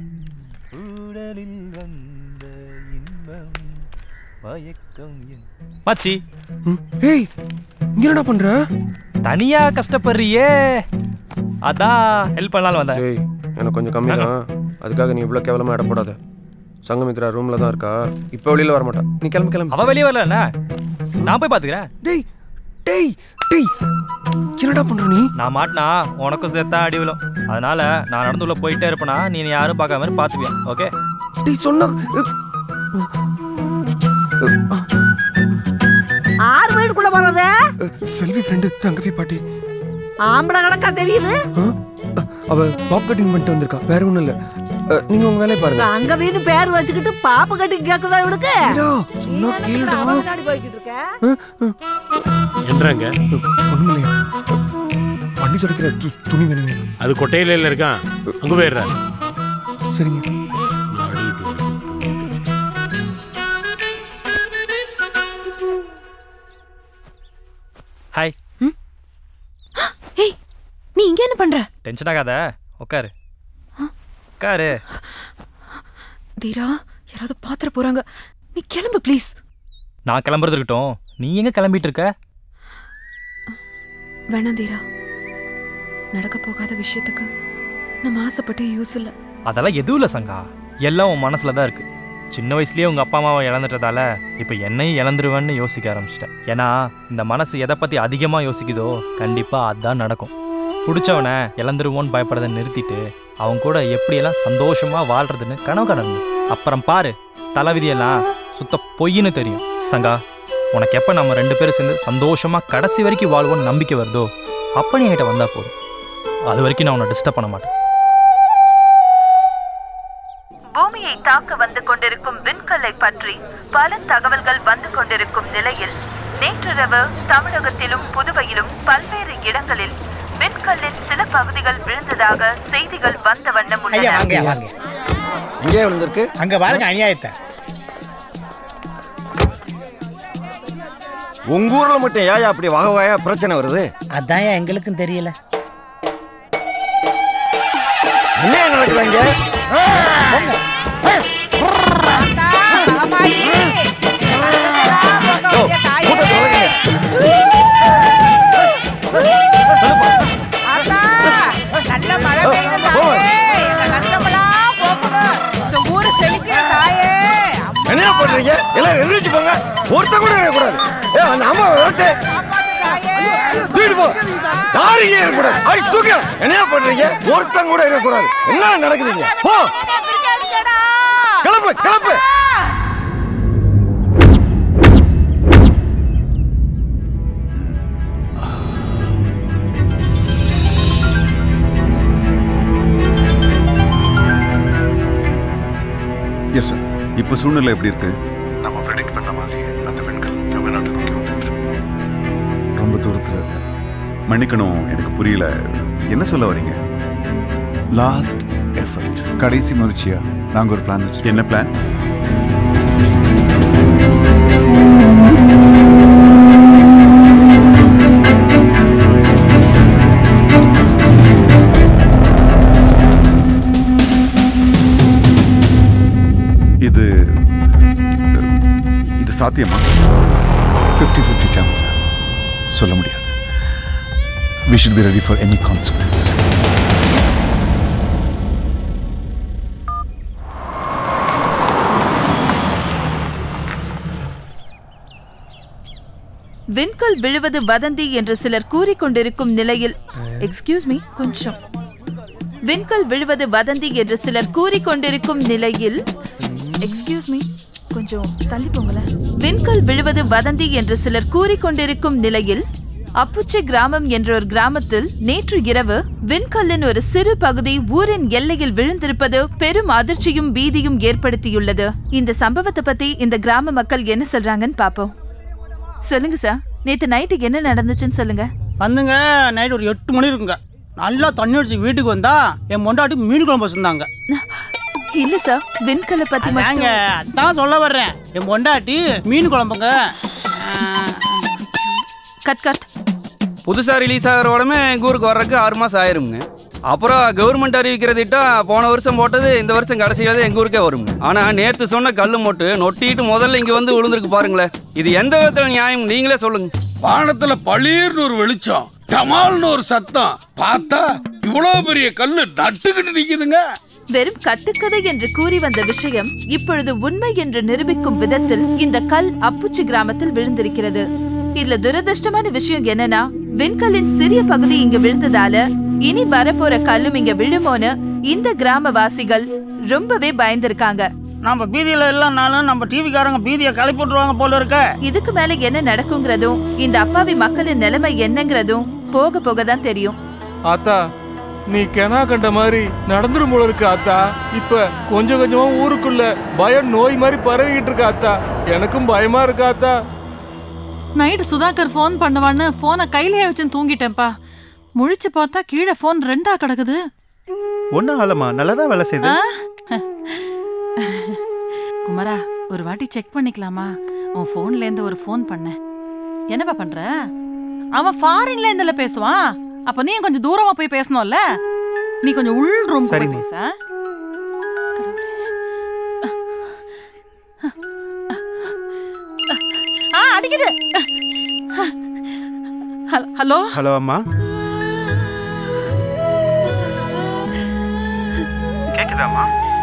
மச்சி ஏய் இங்க என்னடா பண்ற தனியா கஷ்டப்படுறியே அதான் ஹெல்ப் பண்ணலாம்னு வந்தேன் ஏய் எனக்கு கொஞ்சம் கம்மி தான் அதுக்காக நீ இவ்வளோ கேவலமாக இடப்படாத சங்கமித்ரா ரூமில் தான் இருக்கா இப்போ வெளியில் வர மாட்டா நீ கிளம்பி கிளம்பி அவ வெளியே வரல என்ன நான் போய் பாத்துக்கிறேன் டேய் டேய் டேய் என்னடா பண்ற நீ நான் மாட்டினா உனக்கும் சேர்த்தா அடி விழும் அதனால நான் நடந்து உள்ள போயிட்டே இருப்பேனா நீ என்னை யாரும் பார்க்காம மாதிரி பாத்துப்பியா ஓகே டேய் சொன்னா ஆறு வீடுக்குள்ள போறது செல்வி ஃப்ரெண்டு ரங்கவி பாட்டி ஆம்பளை கணக்கா தெரியுது அவ பாப் கட்டிங் பண்ணிட்டு வந்திருக்கா வேற ஒண்ணும் இல்ல அஹ், நீங்க உங்க வேலையை பாருங்க அங்க வீடு பேர் வச்சுக்கிட்டு பாப்பு கட்டி கேக்குதா இவனுக்கு சொன்னா கேளுடா. அவன் முன்னாடி போய்கிட்டு இருக்க என்றாங்க ஒண்ணுமில்லையா பண்ணி துடைக்கிற து- துணி வேணுங்க அது கொட்டையில இருக்கான் அங்க போயிடுற சரிங்க ஹாய் ஏய் நீ இங்க என்ன பண்ற டென்ஷன் ஆகாத உட்காரு உட்காரு தீரா யாராவது பாத்திர போறாங்க நீ கிளம்பு ப்ளீஸ் நான் கிளம்புறது இருக்கட்டும் நீ எங்க கிளம்பிட்டு இருக்க வேணாம் தீரா நடக்க போகாத விஷயத்துக்கு நம்ம ஆசைப்பட்டு யூஸ் இல்ல அதெல்லாம் எதுவும் இல்லை சங்கா எல்லாம் உன் மனசுல தான் இருக்கு சின்ன வயசுலயே உங்க அப்பா அம்மாவை இழந்துட்டதால இப்போ என்னையும் இழந்துருவேன்னு யோசிக்க ஆரம்பிச்சிட்டேன் ஏன்னா இந்த மனசு எதை பத்தி அதிகமா யோசிக்குதோ கண்டிப்பா அதான் நடக்கும் பிடிச்சவனை இழந்துருவோன்னு பயப்படுறதை நிறுத்திட்டு அவன் கூட எப்படியெல்லாம் சந்தோஷமா வாழ்றதுன்னு கனவு கனவு அப்புறம் பாரு தலைவிதியெல்லாம் சுத்த பொய்ன்னு தெரியும் சங்கா உனக்கு எப்போ நம்ம ரெண்டு பேரும் சேர்ந்து சந்தோஷமா கடைசி வரைக்கும் வாழ்வோன்னு நம்பிக்கை வருதோ அப்போ நீ என்கிட்ட வந்தா போதும் அது வரைக்கும் நான் உன்னை டிஸ்டர்ப் பண்ண மாட்டேன் பூமியை தாக்க வந்து கொண்டிருக்கும் விண்கல்லை பற்றி பல தகவல்கள் வந்து கொண்டிருக்கும் நிலையில் நேற்றிரவு தமிழகத்திலும் புதுவையிலும் பல்வேறு இடங்களில் விண்கல்லின் சில பகுதிகள் விழுந்ததாக செய்திகள் வந்த வண்ணம் ஐயா வாங்க உள்ளன வாங்க எங்கே விழுந்திருக்கு அங்க பாருங்க அநியாயத்தை உங்க ஊர்ல மட்டும் ஏன் அப்படி வகை வகையா பிரச்சனை வருது அதான் எங்களுக்கும் தெரியல என்ன நடக்குது அங்க யோ, கூட்டத்தை விலகுங்க. என்ன பண்றீங்க எல்லாரும் எந்திரிச்சு போங்க ஒருத்தன் கூட இருக்கக்கூடாது ஏ அந்த அம்மா விரட்டு தூக்கிட்டு போ யாருங்க இருக்கக்கூடாது அடி தூக்க என்ன பண்றீங்க ஒருத்தன் கூட இருக்கக்கூடாது என்ன நடக்குதுங்க போ கிளப்பு கிளப்பு எஸ் சார் இப்போ சூழ்நிலை எப்படி இருக்கு நம்ம ப்ரெடிக்ட் பண்ண மாதிரி அந்த பெண்கள் தமிழ்நாட்டை நோக்கி வந்துட்டு ரொம்ப தூரத்தில் இருக்கு மன்னிக்கணும் எனக்கு புரியல என்ன சொல்ல வரீங்க லாஸ்ட் எஃபர்ட் கடைசி முயற்சியா நாங்கள் ஒரு பிளான் வச்சு என்ன பிளான் இது இது சாத்தியமா ஃபிஃப்டி ஃபிஃப்டி சான்ஸ் சொல்ல முடியாது we should be ready for any consequence விண்கல் விழுவது வதந்தி என்று சிலர் கூறிக்கொண்டிருக்கும் நிலையில் எக்ஸ்கியூஸ் மீ கொஞ்சம் விண்கல் விழுவது வதந்தி என்று சிலர் கூறிக்கொண்டிருக்கும் நிலையில் எக்ஸ்கியூஸ் மீ கொஞ்சம் தள்ளி போங்களேன் விண்கல் விழுவது வதந்தி என்று சிலர் கூறிக்கொண்டிருக்கும் நிலையில் அப்புச்சை கிராமம் என்ற ஒரு கிராமத்தில் நேற்று இரவு விண்கல்லின் ஒரு சிறு பகுதி ஊரின் எல்லையில் விழுந்திருப்பது பெரும் அதிர்ச்சியும் பீதியும் ஏற்படுத்தியுள்ளது இந்த சம்பவத்தை பத்தி இந்த கிராம மக்கள் என்ன சொல்றாங்கன்னு பாப்போம் சொல்லுங்க சார் நேத்து நைட்டுக்கு என்ன நடந்துச்சுன்னு சொல்லுங்க வந்துங்க நைட் ஒரு எட்டு மணி இருக்குங்க நல்லா தண்ணி அடிச்சு வீட்டுக்கு வந்தா என் பொண்டாட்டி மீன் குழம்பு வச்சிருந்தாங்க இல்ல சார் விண்கலை பத்தி நாங்க அதான் சொல்ல வர்றேன் என் பொண்டாட்டி மீன் குழம்புங்க கட் கட் புதுசாக ரிலீஸ் ஆகிற உடனே எங்கள் ஊருக்கு வர்றதுக்கு ஆறு மாதம் ஆயிருங்க அப்புறம் கவர்மெண்ட் அறிவிக்கிற திட்டம் போன வருஷம் போட்டது இந்த வருஷம் கடைசியில் எங்கள் ஊருக்கே வருங்க ஆனால் நேற்று சொன்ன கல் மொட்டு நொட்டிட்டு முதல்ல இங்கே வந்து விழுந்திருக்கு பாருங்களேன் இது எந்த விதத்தில் நியாயம் நீங்களே சொல்லுங்க வானத்துல பளீர்னு ஒரு வெளிச்சம் டமால்னு ஒரு சத்தம் பார்த்தா இவ்வளவு பெரிய கல்லு நட்டுக்கிட்டு நிக்குதுங்க வெறும் கட்டுக்கதை என்று கூறி வந்த விஷயம் இப்பொழுது உண்மை என்று நிரூபிக்கும் விதத்தில் இந்த கல் அப்புச்சி கிராமத்தில் விழுந்திருக்கிறது இதுல துரதிருஷ்டமான விஷயம் என்னன்னா விண்கல்லின் சிறிய பகுதி இங்க விழுந்ததால இனி வரப்போற கல்லும் இங்க விழுமோன்னு இந்த கிராமவாசிகள் ரொம்பவே பயந்திருக்காங்க நம்ம பீதியில இல்லைனாலும் நம்ம டிவிக்காரங்க பீதியை கிளப்பி விட்டுருவாங்க போல இருக்க இதுக்கு மேல என்ன நடக்குங்கிறதும் இந்த அப்பாவி மக்களின் நிலைமை என்னங்கிறதும் போக போக தான் தெரியும் ஆத்தா நீ கெனா கண்ட மாதிரி நடந்துரும் போல இருக்கு ஆத்தா இப்ப கொஞ்சம் கொஞ்சமா ஊருக்குள்ள பயம் நோய் மாதிரி பரவிக்கிட்டு இருக்கு ஆத்தா எனக்கும் பயமா இருக்கு ஆத்தா நைட்டு சுதாகர் ஃபோன் பண்ணுவான்னு ஃபோனை கையிலேயே வச்சு தூங்கிட்டேன்ப்பா முழிச்சு பார்த்தா கீழே ஃபோன் ரெண்டா கிடக்குது ஒன்றும் ஆகலம்மா நல்லா தான் வேலை செய்யுது ஆ? குமரா ஒரு வாட்டி செக் பண்ணிக்கலாமா உன் ஃபோன்ல இருந்து ஒரு ஃபோன் பண்ணேன் என்னப்பா பண்ற அவன் ஃபாரின்ல இருந்துல பேசுவான் அப்ப நீ கொஞ்சம் தூரமா போய் பேசணும்ல நீ கொஞ்சம் உள் ரூம் போய் சரிம்மா. பேச ஆ அடிக்குது ஹல்- ஹலோ ஹலோ அம்மா கேக்குதாம்மா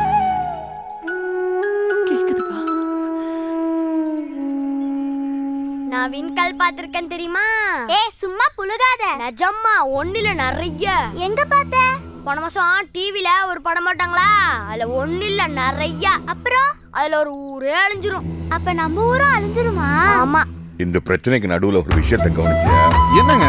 நான் விண்கல் பார்த்திருக்கேன் தெரியுமா ஏ சும்மா புழுகாத நிஜம்மா ஒண்ணுல நிறைய எங்க பார்த்த போன மாசம் டிவில ஒரு படம் போட்டாங்களா அதுல ஒண்ணு இல்ல நிறைய அப்புறம் அதுல ஒரு ஊரே அழிஞ்சிரும் அப்ப நம்ம ஊரும் அழிஞ்சிருமா ஆமா இந்த பிரச்சனைக்கு நடுவுல ஒரு விஷயத்தை கவனிச்சியா என்னங்க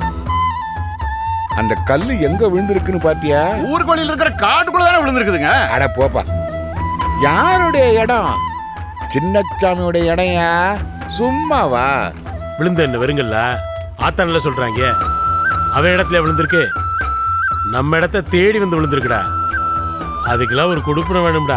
அந்த கல்லு எங்க விழுந்திருக்குன்னு பாத்தியா ஊருக்குள்ள இருக்கிற காட்டுக்குள்ள தானே விழுந்திருக்குதுங்க அட போப்பா யாருடைய இடம் சின்னச்சாமியோட இடம்யா சும்மாவா விழுந்த என்ன வெறுங்கல்ல ஆத்தான்ல சொல்றாங்க அவன் இடத்துல விழுந்திருக்கு நம்ம இடத்த தேடி வந்து விழுந்திருக்குடா அதுக்கெல்லாம் ஒரு கொடுப்பன வேணும்டா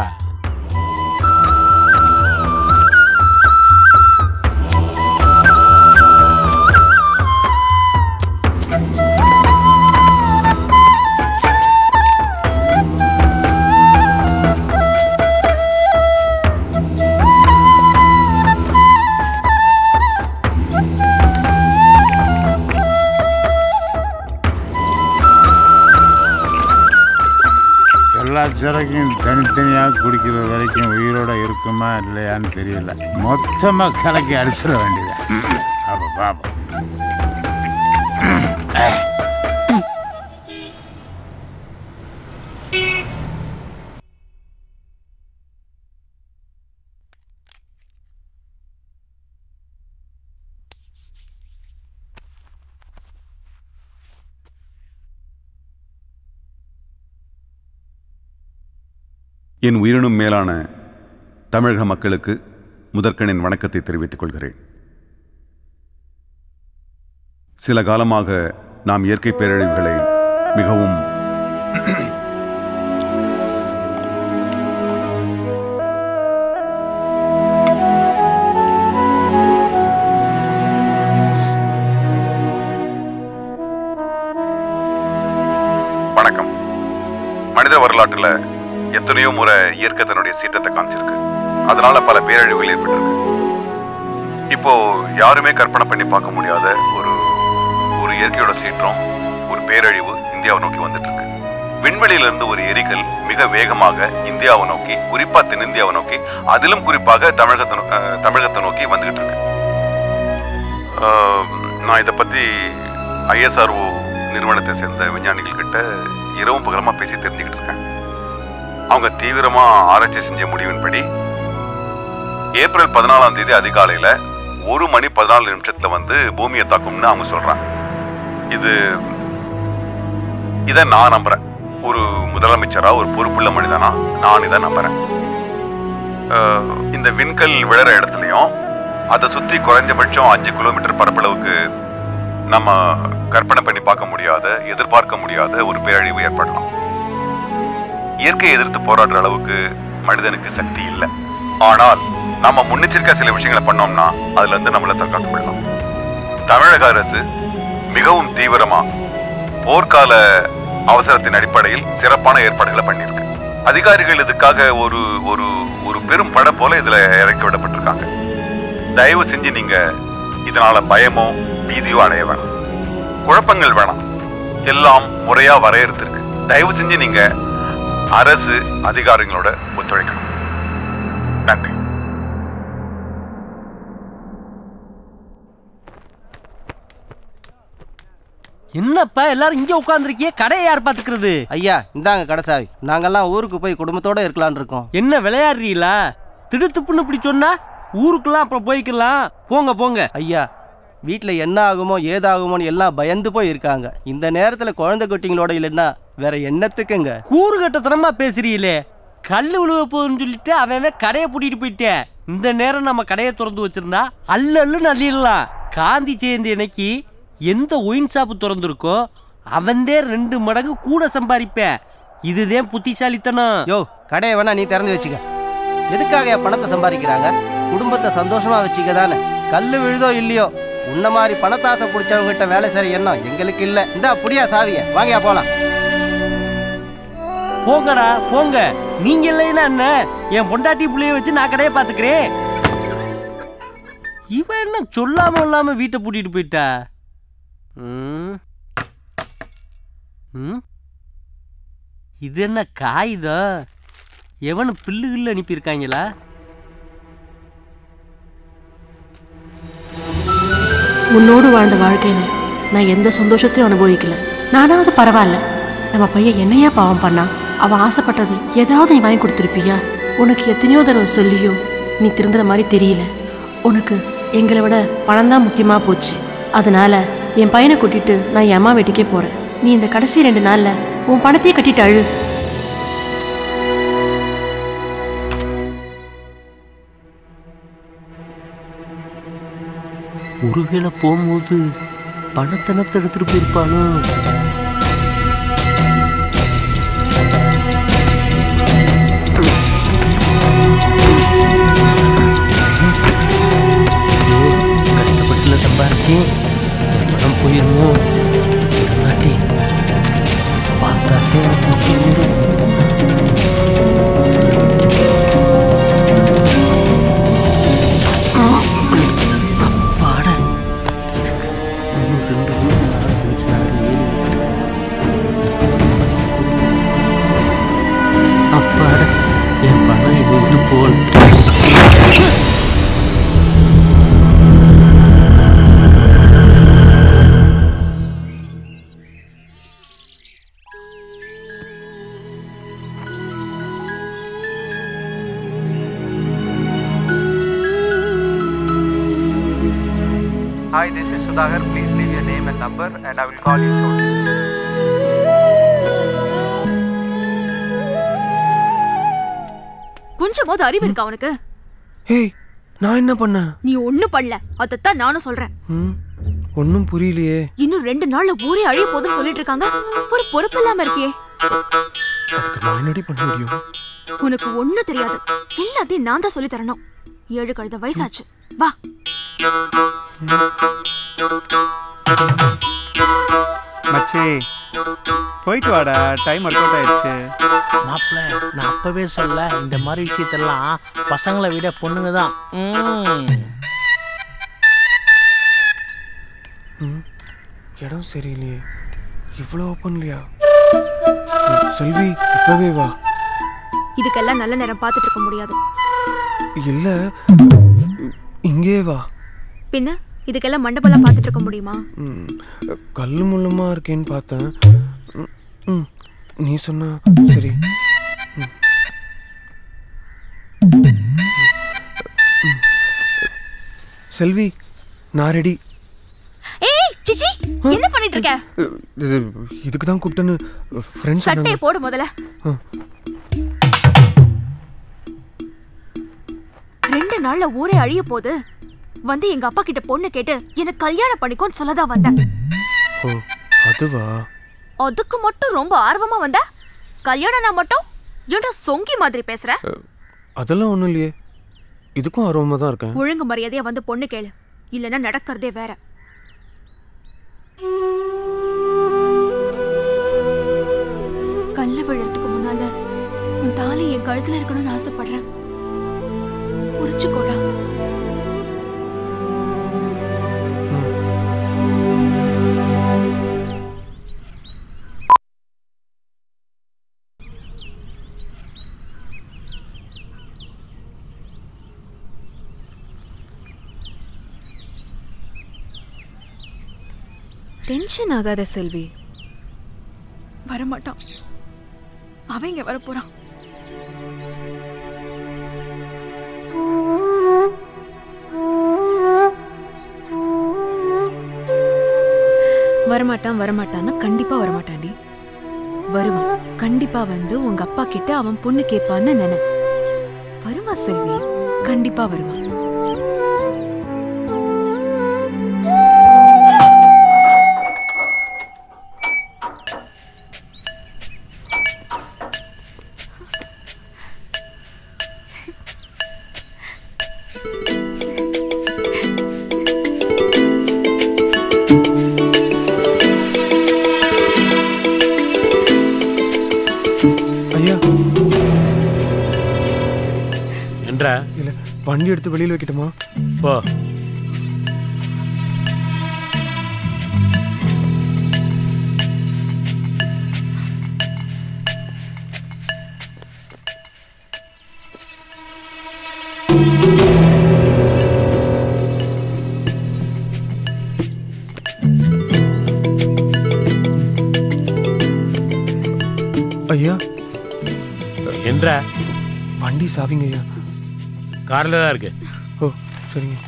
சரக்கையும் தனித்தனியாக குடிக்கிற வரைக்கும் உயிரோட இருக்குமா இல்லையான்னு தெரியல மொத்தமாக கலக்கி அடிச்சிட வேண்டியது அப்போ பாப்போம் என் உயிரினும் மேலான தமிழக மக்களுக்கு முதற்கணின் வணக்கத்தை தெரிவித்துக் கொள்கிறேன் சில காலமாக நாம் இயற்கை பேரழிவுகளை மிகவும் வணக்கம் மனித வரலாற்றில் எத்தனையோ முறை இயற்கை தன்னுடைய சீற்றத்தை காமிச்சிருக்கு அதனால பல பேரழிவுகள் ஏற்பட்டிருக்கு இப்போ யாருமே கற்பனை பண்ணி பார்க்க முடியாத ஒரு ஒரு இயற்கையோட சீற்றம் ஒரு பேரழிவு இந்தியாவை நோக்கி வந்துட்டு இருக்கு விண்வெளியிலிருந்து ஒரு எரிகல் மிக வேகமாக இந்தியாவை நோக்கி குறிப்பா தென்னிந்தியாவை நோக்கி அதிலும் குறிப்பாக தமிழகத்தை நோ- அஹ், தமிழகத்தை நோக்கி வந்துகிட்டு இருக்கு ஆஹ், நான் இதை பத்தி ஐஎஸ்ஆர்ஓ நிறுவனத்தை சேர்ந்த விஞ்ஞானிகள் கிட்ட இரவும் பகலமா பேசி தெரிஞ்சுக்கிட்டு இருக்கேன் அவங்க தீவிரமா ஆராய்ச்சி செஞ்ச முடிவின்படி ஏப்ரல் பதினாலாம் தேதி அதிகாலையில ஒரு மணி பதினாலு நிமிஷத்துல வந்து பூமியை தாக்கும்னு அவங்க சொல்றாங்க இது இதை நான் நம்புறேன் ஒரு முதலமைச்சரா ஒரு பொறுப்புள்ள மனிதனா நான் இதை நம்புறேன் அஹ், இந்த விண்கல் விழற இடத்துலையும் அதை சுத்தி குறைஞ்சபட்சம் அஞ்சு கிலோமீட்டர் பரப்பளவுக்கு நம்ம கற்பனை பண்ணி பார்க்க முடியாத எதிர்பார்க்க முடியாத ஒரு பேரழிவு ஏற்படலாம் இயற்கையை எதிர்த்து போராடுற அளவுக்கு மனிதனுக்கு சக்தி இல்லை ஆனால் நம்ம முன்னெச்சரிக்கை சில விஷயங்களை பண்ணோம்னா அதுல இருந்து நம்மளை தற்காத்துக் கொள்ளலாம் தமிழக அரசு மிகவும் தீவிரமா போர்க்கால அவசரத்தின் அடிப்படையில் சிறப்பான ஏற்பாடுகளை பண்ணியிருக்கு அதிகாரிகள் இதுக்காக ஒரு ஒரு ஒரு பெரும் பட போல இதுல இறக்கி விடப்பட்டிருக்காங்க தயவு செஞ்சு நீங்க இதனால பயமோ பீதியோ அடைய வேணாம் குழப்பங்கள் வேணாம் எல்லாம் முறையா வரையறுத்திருக்கு தயவு செஞ்சு நீங்க அரசு அதிகாரிகளோட ஒத்துழைக்கணும் நன்றி என்னப்பா எல்லாரும் இங்க உட்காந்துருக்கிய கடையை யார் பாத்துக்கிறது ஐயா இந்தாங்க கடைசாவி நாங்கெல்லாம் ஊருக்கு போய் குடும்பத்தோட இருக்கலாம்னு இருக்கோம் என்ன விளையாடுறீங்களா திடுத்துப்புன்னு இப்படி சொன்னா ஊருக்குலாம் அப்புறம் போய்க்கலாம் போங்க போங்க ஐயா வீட்டில் என்ன ஆகுமோ ஏதாகுமோன்னு எல்லாம் பயந்து போய் இருக்காங்க இந்த நேரத்தில் குழந்தை குட்டிங்களோட இல்லைன்னா வேற என்னத்துக்குங்க கூறு கட்டத்தனமா பேசுறீங்களே கல் விழுவ போகுதுன்னு சொல்லிட்டு அவன் அவன் கடையை பூட்டிட்டு போயிட்டேன் இந்த நேரம் நம்ம கடையை திறந்து வச்சிருந்தா அல்ல அல்லுன்னு அள்ளிடலாம் காந்தி ஜெயந்தி அன்னைக்கு எந்த ஒயின் ஷாப்பு திறந்துருக்கோ அவன்தே ரெண்டு மடங்கு கூட சம்பாதிப்பேன் இதுதான் புத்திசாலித்தனம் யோ கடையை வேணா நீ திறந்து வச்சுக்க எதுக்காக என் பணத்தை சம்பாதிக்கிறாங்க குடும்பத்தை சந்தோஷமா வச்சுக்க தானே கல் விழுதோ இல்லையோ உன்ன மாதிரி பணத்தாசை பிடிச்சவங்க கிட்ட வேலை செய்ய எண்ணம் எங்களுக்கு இல்ல இந்தா புடியா சாவிய வாங்கியா போலாம் போங்கடா போங்க நீங்க இல்லைன்னா என்ன என் பொண்டாட்டி புள்ளைய வச்சு நான் கடையை பாத்துக்கிறேன் இவன் என்ன சொல்லாம இல்லாம வீட்டை பூட்டிட்டு போயிட்டா ம். ம். இது என்ன காகிதம் எவனு பில்லு கில்லு அனுப்பியிருக்காங்களா உன்னோடு வாழ்ந்த வாழ்க்கையில நான் எந்த சந்தோஷத்தையும் அனுபவிக்கல நானாவது பரவாயில்ல நம்ம பையன் என்னையா பாவம் பண்ணா அவன் ஆசைப்பட்டது ஏதாவது நீ வாங்கி கொடுத்துருப்பியா உனக்கு எத்தனையோ தடவை சொல்லியும் நீ திருந்துற மாதிரி தெரியல உனக்கு எங்களை விட பணம் தான் முக்கியமாக போச்சு அதனால என் பையனை கூட்டிட்டு நான் என் அம்மா வீட்டுக்கே போறேன் நீ இந்த கடைசி ரெண்டு நாள்ல உன் பணத்தையே கட்டிட்டு அழு ஒருவேளை போகும்போது பணத்தனத்தை எடுத்துட்டு போயிருப்பானோ கஷ்டப்பட்டுல சம்பாரிச்சு என் பணம் போயிருமோ இல்லாட்டி பார்த்தாத்தே எனக்கு உசுர் வரும். அப்பாடா ஒன்று ரெண்டு மூணு நாலு அஞ்சு ஆறு ஏழு எட்டு Hi, this is Sudhakar. Please leave your name and number and I will call you shortly. கொஞ்சமாவது அறிவு இருக்கா உனக்கு ஏய் நான் என்ன பண்ணேன் நீ ஒண்ணும் பண்ணல அதைத்தான் நானும் சொல்றேன் ம் ஒன்றும் புரியலையே இன்னும் ரெண்டு நாள்ல ஊரே அழிய போகுதுன்னு சொல்லிட்டு இருக்காங்க ஒரு பொறுப்பு இல்லாம இருக்கியே அதுக்கு நான் என்னடி பண்ண முடியும் உனக்கு ஒண்ணும் தெரியாது எல்லாத்தையும் நான் தான் சொல்லி தரணும் ஏழு கழுத வயசாச்சு வா மச்சி போயிட்டு வாடா டைம் ஒர்க் அவுட் ஆயிடுச்சு மாப்பிள்ள நான் அப்பவே சொல்ல இந்த மாதிரி விஷயத்தெல்லாம் பசங்களை விட பொண்ணுங்க தான் ம் இடம் சரியில்லையே இவ்வளோ ஓப்பன்லையா செல்வி இப்பவே வா இதுக்கெல்லாம் நல்ல நேரம் பார்த்துட்டு இருக்க முடியாது இல்லை இங்கே வா பின்ன இதுக்கெல்லாம் மண்டபம்லாம் பார்த்துட்டு இருக்க முடியுமா ம், கல்லு முள்ளுமா இருக்கேன்னு பார்த்தேன் ம், ம், நீ சொன்னா சரி ம். ம். செல்வி நான் ரெடி ஏய் சிச்சி என்ன பண்ணிட்டு இருக்க இது இதுக்கு தான் கூப்பிட்டேன்னு ஃப்ரெண்ட்ஸ் சட்டையை போடு முதல்ல ரெண்டு நாள்ல ஊரே அழிய போகுது வந்து எங்க அப்பா கிட்ட பொண்ணு கேட்டு எனக்கு கல்யாணம் பண்ணிக்கோன்னு சொல்லதான் வந்தேன் ஓ அதுவா அதுக்கு மட்டும் ரொம்ப ஆர்வமா வந்த கல்யாணம்னா மட்டும் ஏன்டா சொங்கி மாதிரி பேசுற அதெல்லாம் ஒன்றும் இல்லையே இதுக்கும் ஆர்வமாக தான் இருக்கேன் ஒழுங்கு மரியாதையா வந்து பொண்ணு கேளு இல்லைன்னா நடக்கிறதே வேற கல்ல விழறதுக்கு முன்னால உன் தாலி என் கழுத்துல இருக்கணும்னு ஆசைப்படுறேன் புரிச்சுக்கோடா டென்ஷன் ஆகாத செல்வி வரமாட்டான் அவன் இங்க வரப்போறான் வரமாட்டான் வரமாட்டான்னா கண்டிப்பா வரமாட்டான்டி வருவான் கண்டிப்பா வந்து உங்க அப்பா கிட்ட அவன் பொண்ணு கேட்பான்னு நினை வருவா செல்வி கண்டிப்பா வருவான் ஐயா என்றா இல்லை வண்டி எடுத்து வெளியில் வைக்கட்டுமா போ ஐயா என்றா வண்டி சாவிங்க ஐயா காரில் தான் இருக்கு ஓ சரிங்க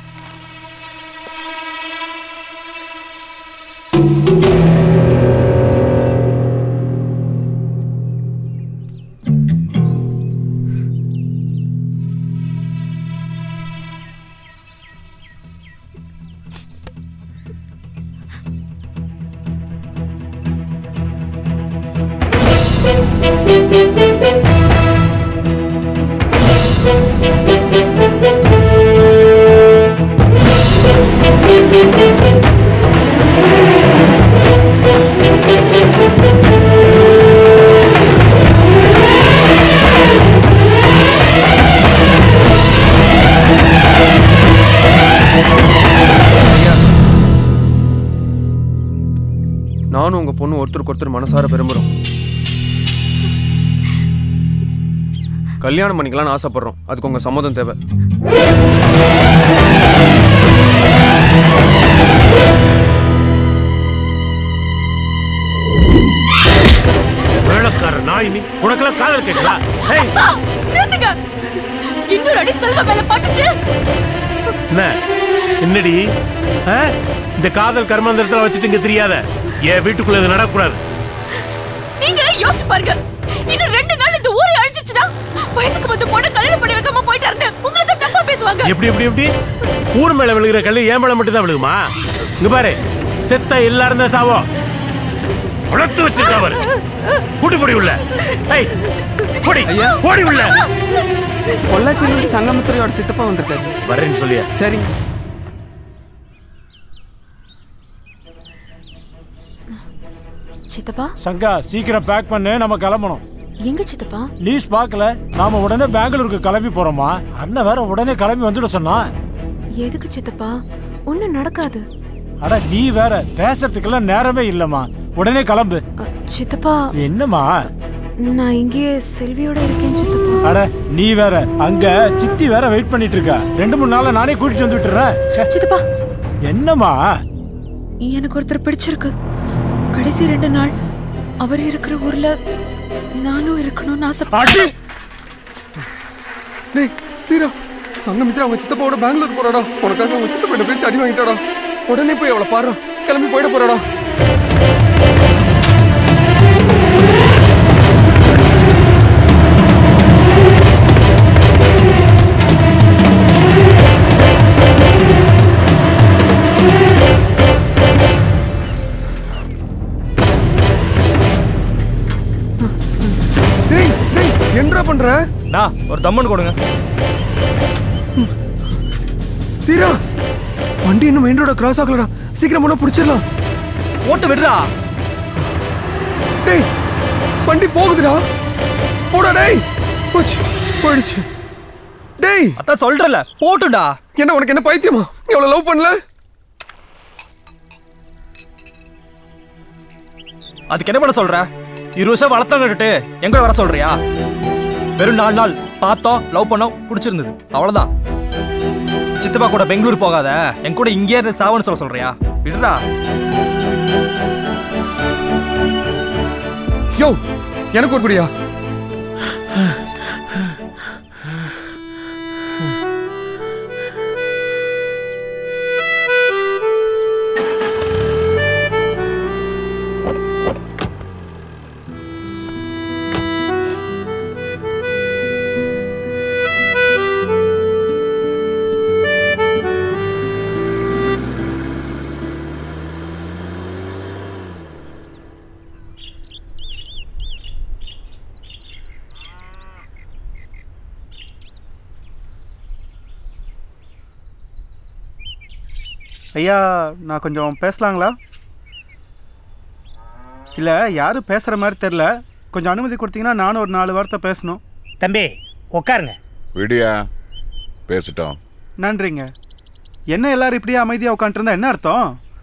நானும் உங்க பொண்ணு ஒருத்தருக்கு ஒருத்தர் மனசார விரும்புறோம் கல்யாணம் பண்ணிக்கலாம்னு ஆசைப்படுறோம் அதுக்கு உங்க சம்மதம் தேவை வேலைக்கார நாய் நீ உனக்கெல்லாம் காதல் கேட்கலா ஏய் அப்பா, நிறுத்துங்க இன்னொரு அடி செல்வ மேல பட்டுச்சு என்ன என்னடி ஆ? இந்த காதல் கர்மாந்திரத்தில் வச்சுட்டு இங்க தெரியாத என் வீட்டுக்குள்ள இது நடக்கக்கூடாது நீங்களே யோசிச்சு பாருங்க இன்னும் ரெண்டு நாள் இந்த ஊரை அழிச்சிச்சுன்னா வயசுக்கு வந்து பொண்ணு கல்யாணம் பண்ணி வைக்காம போயிட்டாருன்னு உங்களை தான் தப்பா பேசுவாங்க எப்படி எப்படி எப்படி ஊர் மேல விழுகிற கல்லு ஏன் மேல மட்டும் தான் விழுகுமா இங்க பாரு செத்த எல்லாரும் தான் சாவோம் வளர்த்து வச்சிருக்கா பாரு கூட்டி போடி உள்ள ஏய் போடி போடி உள்ள பொள்ளாச்சியிலிருந்து சங்கமுத்திரையோட சித்தப்பா வந்திருக்காரு வரேன்னு சொல்லியா சரி சித்தப்பா சங்கா சீக்கிரம் பேக் பண்ணு நம்ம கிளம்பணும் எங்க சித்தப்பா லீஸ் பார்க்கல நாம உடனே பெங்களூருக்கு கிளம்பி போறோமா அண்ணன் வேற உடனே கிளம்பி வந்துட சொன்னா எதுக்கு சித்தப்பா ஒண்ணும் நடக்காது அட நீ வேற பேசுறதுக்கெல்லாம் நேரமே இல்லம்மா உடனே கிளம்பு சித்தப்பா என்னம்மா நான் இங்கேயே செல்வியோட இருக்கேன் சித்தப்பா அட நீ வேற அங்க சித்தி வேற வெயிட் பண்ணிட்டு இருக்கா ரெண்டு மூணு நாள்ல நானே கூட்டிட்டு வந்து விட்டுறேன் ச்சே. சித்தப்பா என்னம்மா எனக்கு ஒருத்தர் பிடிச்சிருக்கு கடைசி ரெண்டு நாள் அவர் இருக்கிற ஊர்ல நானும் இருக்கணும்னு ஆசை டேய் தீரா சங்கமித்ரா அவங்க சித்தப்பாவோட பெங்களூர் போறாடா உனக்காக அவங்க சித்தப்பா பேசி அடி வாங்கிட்டாடா உடனே போய் அவளை பாரு கிளம்பி போயிட போறாடா டேய் டேய் என்னடா பண்ற டா ஒரு தம்மன் கொடுங்க தீரா வண்டி இன்னும் மெயின் ரோட கிராஸ் ஆகலடா சீக்கிரம் போனா பிடிச்சிடலாம் ஓட்டு விடுறா டேய் வண்டி போகுதுடா போடா டேய் போச்சு போயிடுச்சு டேய் அதான் சொல்றல போட்டுடா என்ன உனக்கு என்ன பைத்தியமா நீ அவளை லவ் பண்ணல அதுக்கு என்ன பண்ண சொல்ற இரு வருஷம் வளர்த்தங்கிட்டு எங்க வர சொல்றியா வெறும் நாலு நாள் பார்த்தோம் லவ் பண்ணோம் பிடிச்சிருந்தது அவ்வளவுதான் சித்தப்பா கூட பெங்களூர் போகாத என் கூட இங்கே இருந்து சாவன்னு சொல்ல சொல்றியா விடுடா யோ எனக்கு ஒரு குடியா ஐயா நான் கொஞ்சம் பேசலாங்களா இல்லை யாரும் பேசுகிற மாதிரி தெரில கொஞ்சம் அனுமதி கொடுத்தீங்கன்னா நானும் ஒரு நாலு வார்த்தை பேசணும் தம்பி உட்காருங்க விடியா பேசிட்டோம் நன்றிங்க என்ன எல்லாரும் இப்படியே அமைதியாக உட்காந்துருந்தா என்ன அர்த்தம்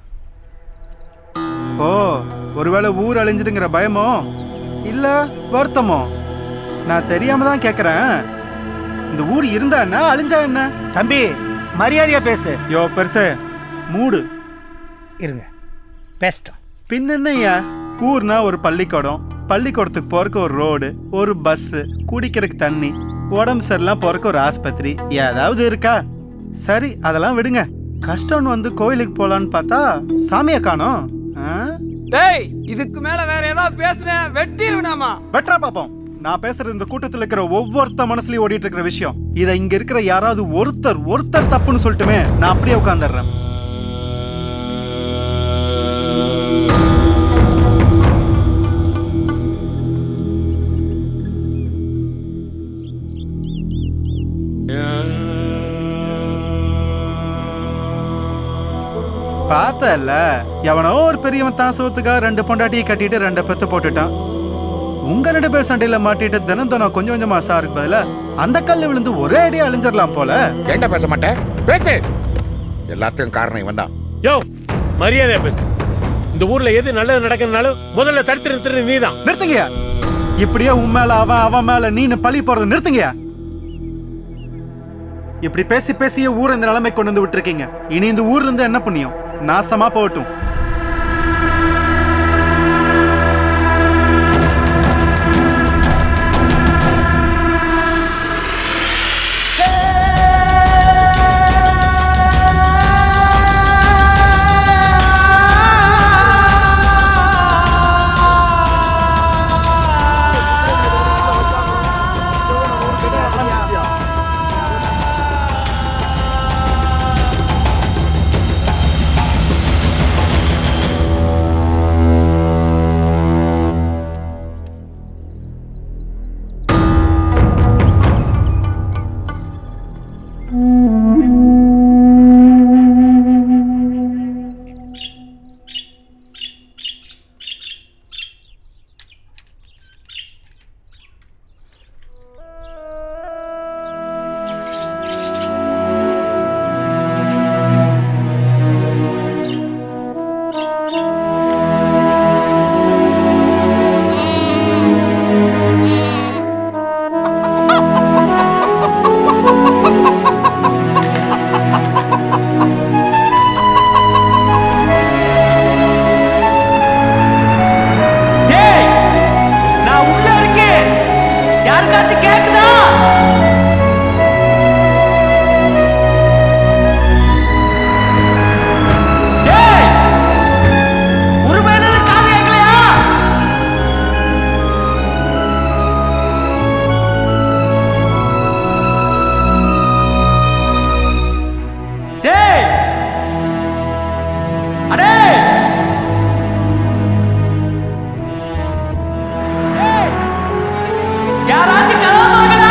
ஓ ஒருவேளை ஊர் அழிஞ்சுதுங்கிற பயமோ இல்லை வருத்தமோ நான் தெரியாம தான் கேட்குறேன் இந்த ஊர் இருந்தா என்ன அழிஞ்சா என்ன தம்பி மரியாதையா பேசு யோ பெருசு மூடு இருங்க பேசிட்டோம் பின்ன என்னய்யா ஊர்னா ஒரு பள்ளிக்கூடம் பள்ளிக்கூடத்துக்கு போறக்கு ஒரு ரோடு ஒரு பஸ் குடிக்கிறதுக்கு தண்ணி உடம்பு சரியில்லாம் போறக்கு ஒரு ஆஸ்பத்திரி ஏதாவது இருக்கா சரி அதெல்லாம் விடுங்க கஷ்டம்னு வந்து கோயிலுக்கு போலான்னு பார்த்தா சாமியை காணோம் ஆ? டேய் இதுக்கு மேல வேற ஏதாவது பேசுறேன் வெட்டிடுவேனாமா வெட்றா பாப்போம் நான் பேசுறது இந்த கூட்டத்துல இருக்கிற ஒவ்வொருத்த மனசுலயும் ஓடிட்டு இருக்கிற விஷயம் இதை இங்க இருக்கிற யாராவது ஒருத்தர் ஒருத்தர் தப்புன்னு சொல்லட்டுமே நான் அப்படியே உட்காந்துடுறேன் பார்த்தல எவனோ ஒரு பெரியவன் தான் சோத்துக்காக ரெண்டு பொண்டாட்டியை கட்டிட்டு ரெண்டு பெத்து போட்டுட்டான் உங்க ரெண்டு பேர் சண்டையில மாட்டிட்டு தினம் தினம் கொஞ்சம் கொஞ்சமா சாருக்கு பதிலா அந்த கல்லு விழுந்து ஒரே அடியா அழிஞ்சிடலாம் போல ஏன்டா பேச மாட்டேன் பேசு எல்லாத்துக்கும் காரணம் இவன் தான் யோ மரியாதையா பேசு இந்த ஊர்ல எது நல்லது நடக்கிறதுனாலும் முதல்ல தடுத்து நிறுத்துறது நீதான் நிறுத்துங்கய்யா இப்படியே உன் மேல அவன் அவன் மேல நீனு பழி போறதை நிறுத்துங்கயா இப்படி பேசி பேசியே ஊரை இந்த நிலைமை கொண்டு வந்து விட்டுருக்கீங்க இனி இந்த ஊர்ல இருந்து என்ன புண்ணியம் நாசமா போகட்டும் டேய் நான் உள்ள இருக்கேன் யாருக்காச்சும் கேக்குதா டேய் ஒரு வேளை காது கேட்கலையா டேய் அடே யாராச்சும் கதவு திறங்கடா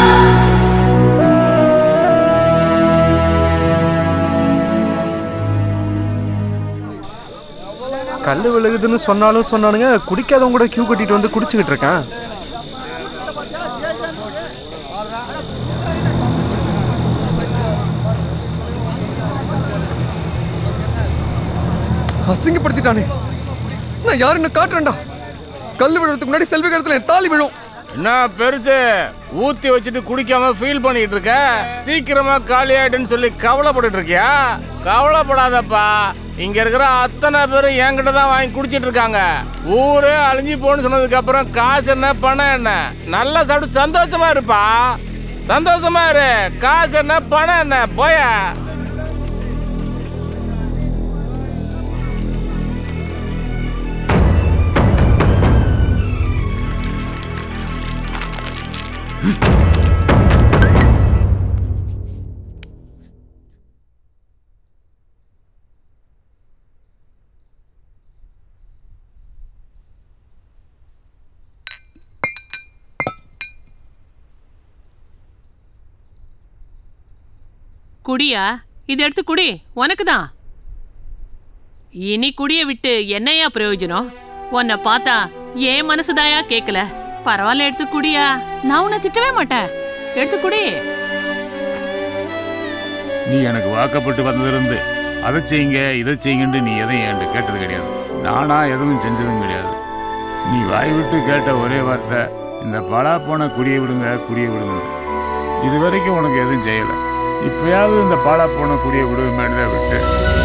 கல் விழுகுதுன்னு சொன்னாலும் சொன்னானுங்க குடிக்காதவங்க கூட கியூ கட்டிட்டு வந்து குடிச்சுக்கிட்டு இருக்கேன் அசிங்கப்படுத்திட்டானே நான் யாருன்னு காட்டுறேன்டா கல் விழுறதுக்கு முன்னாடி செல்வி இடத்துல என் தாலி விழும் என்ன பெருசு ஊத்தி வச்சுட்டு குடிக்காம ஃபீல் பண்ணிட்டு இருக்க சீக்கிரமா காலி ஆயிடுன்னு சொல்லி கவலைப்பட்டுட்டு இருக்கியா கவலைப்படாதப்பா இங்க இருக்கிற அத்தனை பேரும் என்கிட்ட தான் வாங்கி குடிச்சிட்டு இருக்காங்க ஊரே அழிஞ்சு போன்னு சொன்னதுக்கு அப்புறம் காசு என்ன பணம் என்ன நல்லா சாப்பிட்டு சந்தோஷமா இருப்பா சந்தோஷமா இரு காசு என்ன பணம் என்ன போயா குடியா இது எடுத்து குடி உனக்கு தான் இனி குடிய விட்டு என்னையா பிரயோஜனம் உன்னை பார்த்தா ஏன் மனசுதாயா கேக்கல பரவாயில்ல எடுத்து குடியா நான் உன்னை திட்டவே மாட்டேன் எடுத்து குடி நீ எனக்கு வாக்கப்பட்டு வந்ததிலிருந்து அதை செய்யுங்க இதை செய்யுங்கன்னு நீ எதையும் என்கிட்ட கேட்டது கிடையாது நானா எதுவும் செஞ்சதும் கிடையாது நீ வாய் விட்டு கேட்ட ஒரே வார்த்தை இந்த பலா போன குடிய விடுங்க குடிய விடுங்க இது வரைக்கும் உனக்கு எதுவும் செய்யலை இப்பயாவது இந்த பாலா போன குடிய விடுவேன் தான் விட்டு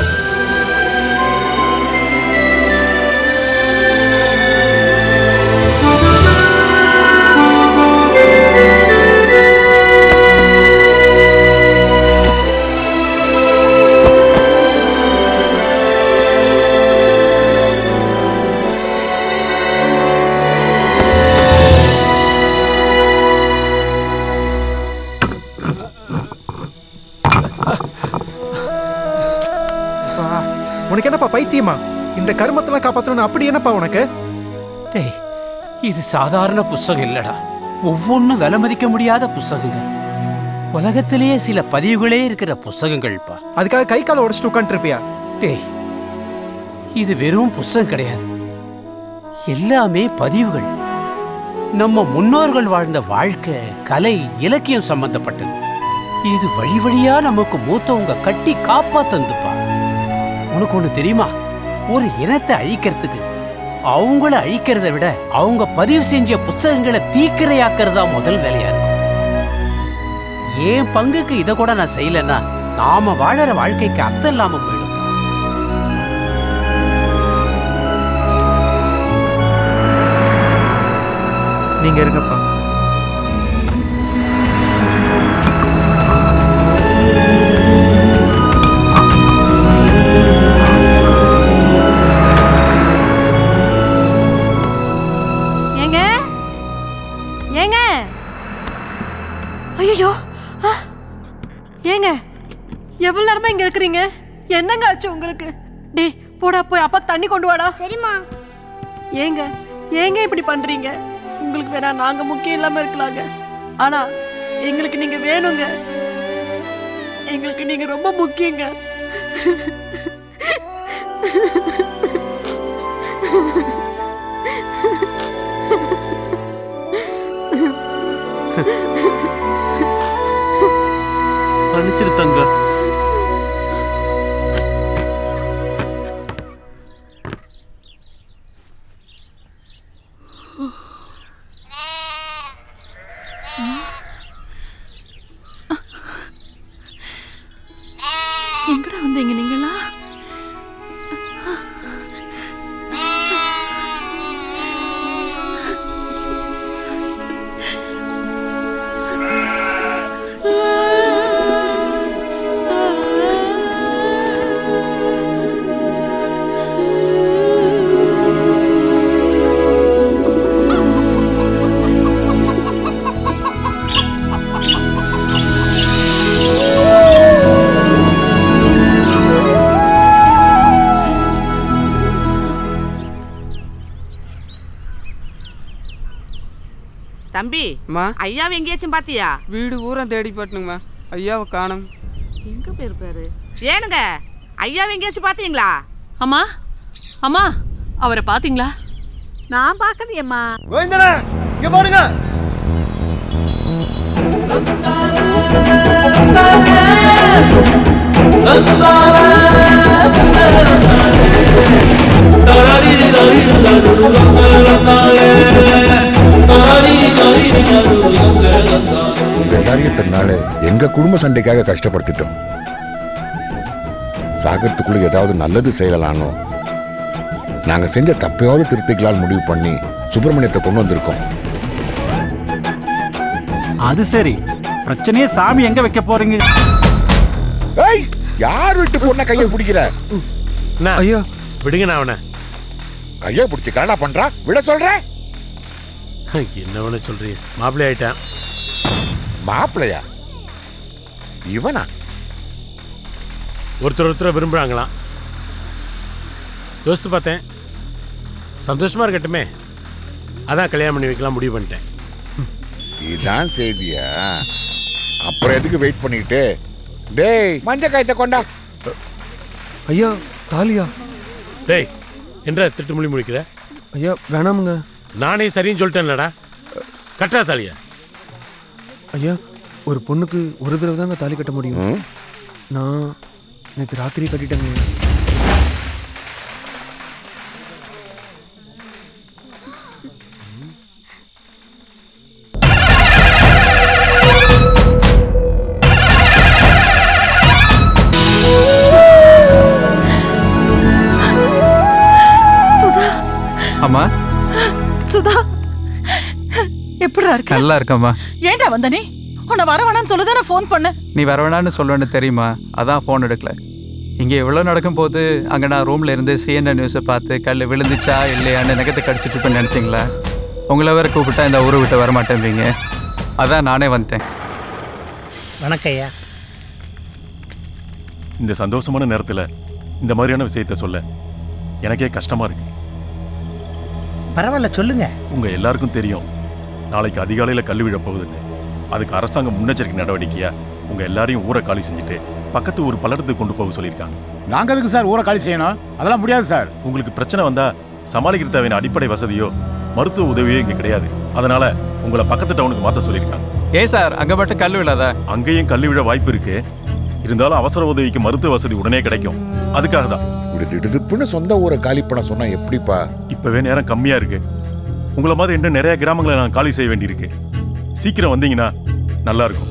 அப்பா, உனக்கு என்னப்பா பைத்தியமா இந்த கருமத்தெல்லாம் காப்பாத்தணும் அப்படி என்னப்பா உனக்கு டேய் இது சாதாரண புஸ்தகம் இல்லடா ஒவ்வொன்றும் விலை மதிக்க முடியாத புஸ்தகங்க உலகத்திலேயே சில பதிவுகளே இருக்கிற புஸ்தகங்கள்ப்பா அதுக்காக கை காலை உடச்சிட்டு உட்காந்துருப்பியா டேய் இது வெறும் புஸ்தகம் கிடையாது எல்லாமே பதிவுகள் நம்ம முன்னோர்கள் வாழ்ந்த வாழ்க்கை கலை இலக்கியம் சம்பந்தப்பட்டது இது வழி வழியா நமக்கு மூத்தவங்க கட்டி காப்பாத்தந்துப்பா உனக்கு ஒண்ணு தெரியுமா ஒரு இனத்தை அழிக்கிறதுக்கு அவங்கள அழிக்கிறதை விட அவங்க பதிவு செஞ்ச புஸ்தகங்களை தீக்கிரையாக்குறதா முதல் வேலையா இருக்கும் என் பங்குக்கு இதை கூட நான் செய்யலைன்னா நாம வாழற வாழ்க்கைக்கு அர்த்தம் இல்லாம போயிடும் நீங்க இருங்கப்பா ஏங்க ஏங்க ஐயோ ஏங்க எவ்வளவு நேரமா இங்க இருக்கிறீங்க என்னங்க ஆச்சு உங்களுக்கு டேய் போடா போய் அப்பா தண்ணி கொண்டு வாடா சரிம்மா ஏங்க ஏங்க இப்படி பண்றீங்க உங்களுக்கு வேணா நாங்க முக்கியம் இல்லாம இருக்கலாங்க ஆனா எங்களுக்கு நீங்க வேணுங்க எங்களுக்கு நீங்க ரொம்ப முக்கியங்க மன்னிச்சிரு தங்க எங்கடா வந்தீங்க நீங்களா தம்பி ஐயாவை எங்கேயாச்சும் பாத்தியா வீடு ஊரம் தேடி போட்டுனுங்கம்மா ஐயாவை காணும் எங்க போயிருப்பாரு ஏனுங்க ஐயாவை எங்கேயாச்சும் பாத்தீங்களா அம்மா அம்மா அவரை பாத்தீங்களா நான் பார்க்கலையம்மா கோவிந்தனா இங்க பாருங்க இந்த காரியத்தினால எங்க குடும்ப சண்டைக்காக கஷ்டப்படுத்திட்டோம் சாகரத்துக்குள்ள ஏதாவது நல்லது செய்யலானோ நாங்க செஞ்ச தப்பையாவது திருத்திக்கலாம்னு முடிவு பண்ணி சுப்பிரமணியத்தை கொண்டு வந்திருக்கோம் அது சரி பிரச்சனையே சாமி எங்க வைக்க போறீங்க ஏய் யார் வீட்டு பொண்ண கையை பிடிக்கிற ஐயோ விடுங்க அவனை கையை பிடிச்சி கரடா பண்றா விட சொல்ற என்ன வேணா சொல்றீங்க மாப்பிள்ளை ஆயிட்டான் மாப்பிள்ளையா இவனா ஒருத்தர் ஒருத்தர் விரும்புகிறாங்களாம் யோசித்து பார்த்தேன் சந்தோஷமா இருக்கட்டுமே அதான் கல்யாணம் பண்ணி வைக்கலாம் முடிவு பண்ணிட்டேன் இதான் செய்தியா அப்புறம் எதுக்கு வெயிட் பண்ணிக்கிட்டு டேய் மஞ்ச காயத்தை கொண்டா ஐயா தாலியா டேய் என்ற திட்டு மொழி முடிக்கிற ஐயா வேணாமுங்க நானே சரின்னு சொல்லிட்டேன்லடா கட்டா தாலியா ஐயா ஒரு பொண்ணுக்கு ஒரு தடவை தாங்க தாலி கட்ட முடியும் நான் நேற்று ராத்திரி கட்டிட்டேங்க சுதா அம்மா சுதா எப்படிடா இருக்க நல்லா இருக்கம்மா ஏன்டா வந்த நீ உன்னை வர வேணாம்னு சொல்லுதான் நான் ஃபோன் பண்ணேன் நீ வர வேணான்னு சொல்லுவேன்னு தெரியுமா அதான் ஃபோன் எடுக்கல இங்கே இவ்வளோ நடக்கும்போது அங்கே நான் ரூமில் இருந்து சிஎன்என் நியூஸை பார்த்து கல் விழுந்துச்சா இல்லையான்னு நகத்தை கடிச்சிட்டு இருப்பேன்னு நினச்சிங்களா உங்களை வேற கூப்பிட்டா இந்த ஊரை விட்டு வரமாட்டேன்றீங்க அதான் நானே வந்துட்டேன் வணக்கம் ஐயா இந்த சந்தோஷமான நேரத்துல இந்த மாதிரியான விஷயத்த சொல்ல எனக்கே கஷ்டமா இருக்கு பரவாயில்ல சொல்லுங்க உங்க எல்லாருக்கும் தெரியும் நாளைக்கு அதிகாலையில கல் விழப் போகுதுன்னு அதுக்கு அரசாங்கம் முன்னெச்சரிக்கை நடவடிக்கையா உங்க எல்லாரையும் ஊரை காலி செஞ்சுட்டு பக்கத்து ஊர் பல்லடத்துக்கு கொண்டு போக சொல்லியிருக்காங்க நாங்க எதுக்கு சார் ஊரை காலி செய்யணும் அதெல்லாம் முடியாது சார் உங்களுக்கு பிரச்சனை வந்தா சமாளிக்கிற தேவையான அடிப்படை வசதியோ மருத்துவ உதவியோ இங்க கிடையாது அதனால உங்களை பக்கத்து டவுனுக்கு மாத்த சொல்லியிருக்காங்க ஏன் சார் அங்கே மட்டும் கல் விழாதா அங்கேயும் கல் விழ வாய்ப்பு இருக்கு இருந்தாலும் அவசர உதவிக்கு மருத்துவ வசதி உடனே கிடைக்கும் அதுக்காக தான் இப்படி திடுதிப்புன்னு சொந்த ஊரை காலி பண்ண சொன்னா எப்படிப்பா இப்பவே நேரம் கம்மியா இருக்கு உங்களை மாதிரி இன்னும் நிறைய கிராமங்களை நான் காலி செய்ய வேண்டியிருக்கு சீக்கிரம் வந்தீங்கன்னா நல்லா இருக்கும்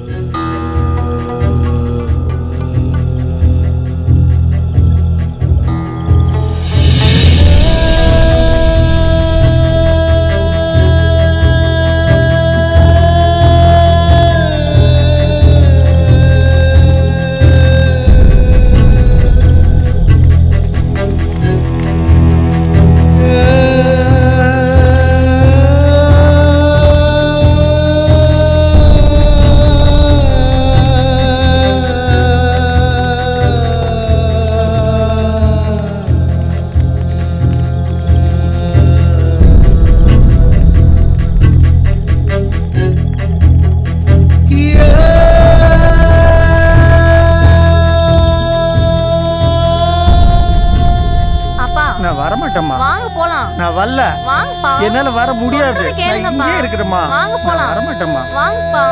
அப்பா நான் வரமாட்டேம்மா வாங்க போலாம் நான் வரல வாங்கப்பா என்னால வர முடியாது சொல்றதை நான் கேளுங்கப்பா. இங்கே இருக்கிறேம்மா வாங்க நான் போலாம் வரமாட்டேம்மா வாங்கப்பா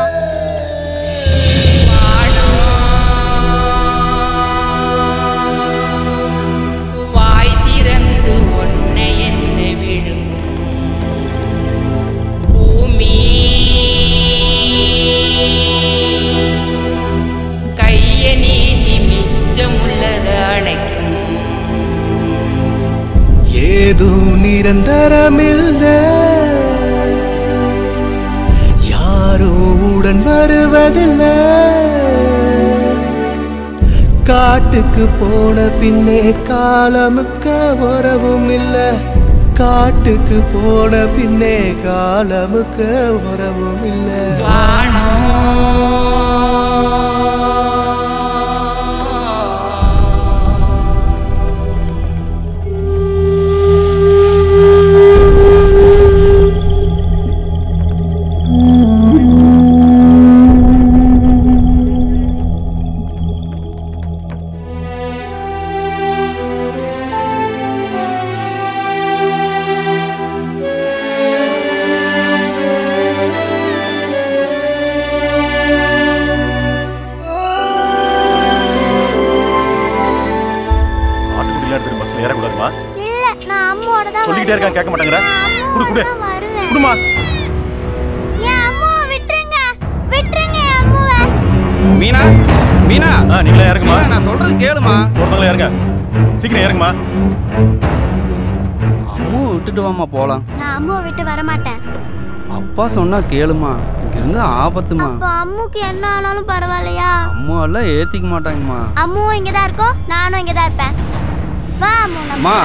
வாய் திறந்து ஒன்னை என்ன விழுங்கும் பூமி கைய நீட்டி மிச்சமுள்ளது அணைக்கும் ஏதும் நிரந்தரமில்ல யாரும் உடன் வருவதில்லை காட்டுக்கு போன பின்னே காலமுக்க உறவும் இல்ல காட்டுக்கு போன பின்னே காலமுக்க உறவும் இல்லை ஆட்டுக்குடியில எடுத்துட்டு பஸ்ல ஏறக்கூடாதுமா இல்ல நான் அம்மாவோட தான் சொல்லிக்கிட்டே இருக்கான் கேட்க மாட்டேங்கிற குடு குடு வருவேன் குடுமா என் அம்மாவை விட்டுருங்க விட்டுருங்க என் அம்மாவை மீனா மீனா ஆ நீங்களே இறங்குமா மீனா, நான் சொல்றது கேளுமா ஒருத்தங்களே இறங்க சீக்கிரம் இறங்குமா அம்மாவை விட்டுட்டு வாமா போலாம் நான் அம்மாவை விட்டு வர மாட்டேன் அப்பா சொன்னா கேளுமா இங்கிருந்து ஆபத்துமா அப்போ அம்முக்கு என்ன ஆனாலும் பரவாயில்லையா அம்மா எல்லாம் ஏத்திக்க மாட்டாங்கம்மா அம்முவும் இங்க தான் இருக்கோம் நானும் இங்க தான் இருப்பேன் வா அம்மு நம்ம அம்மா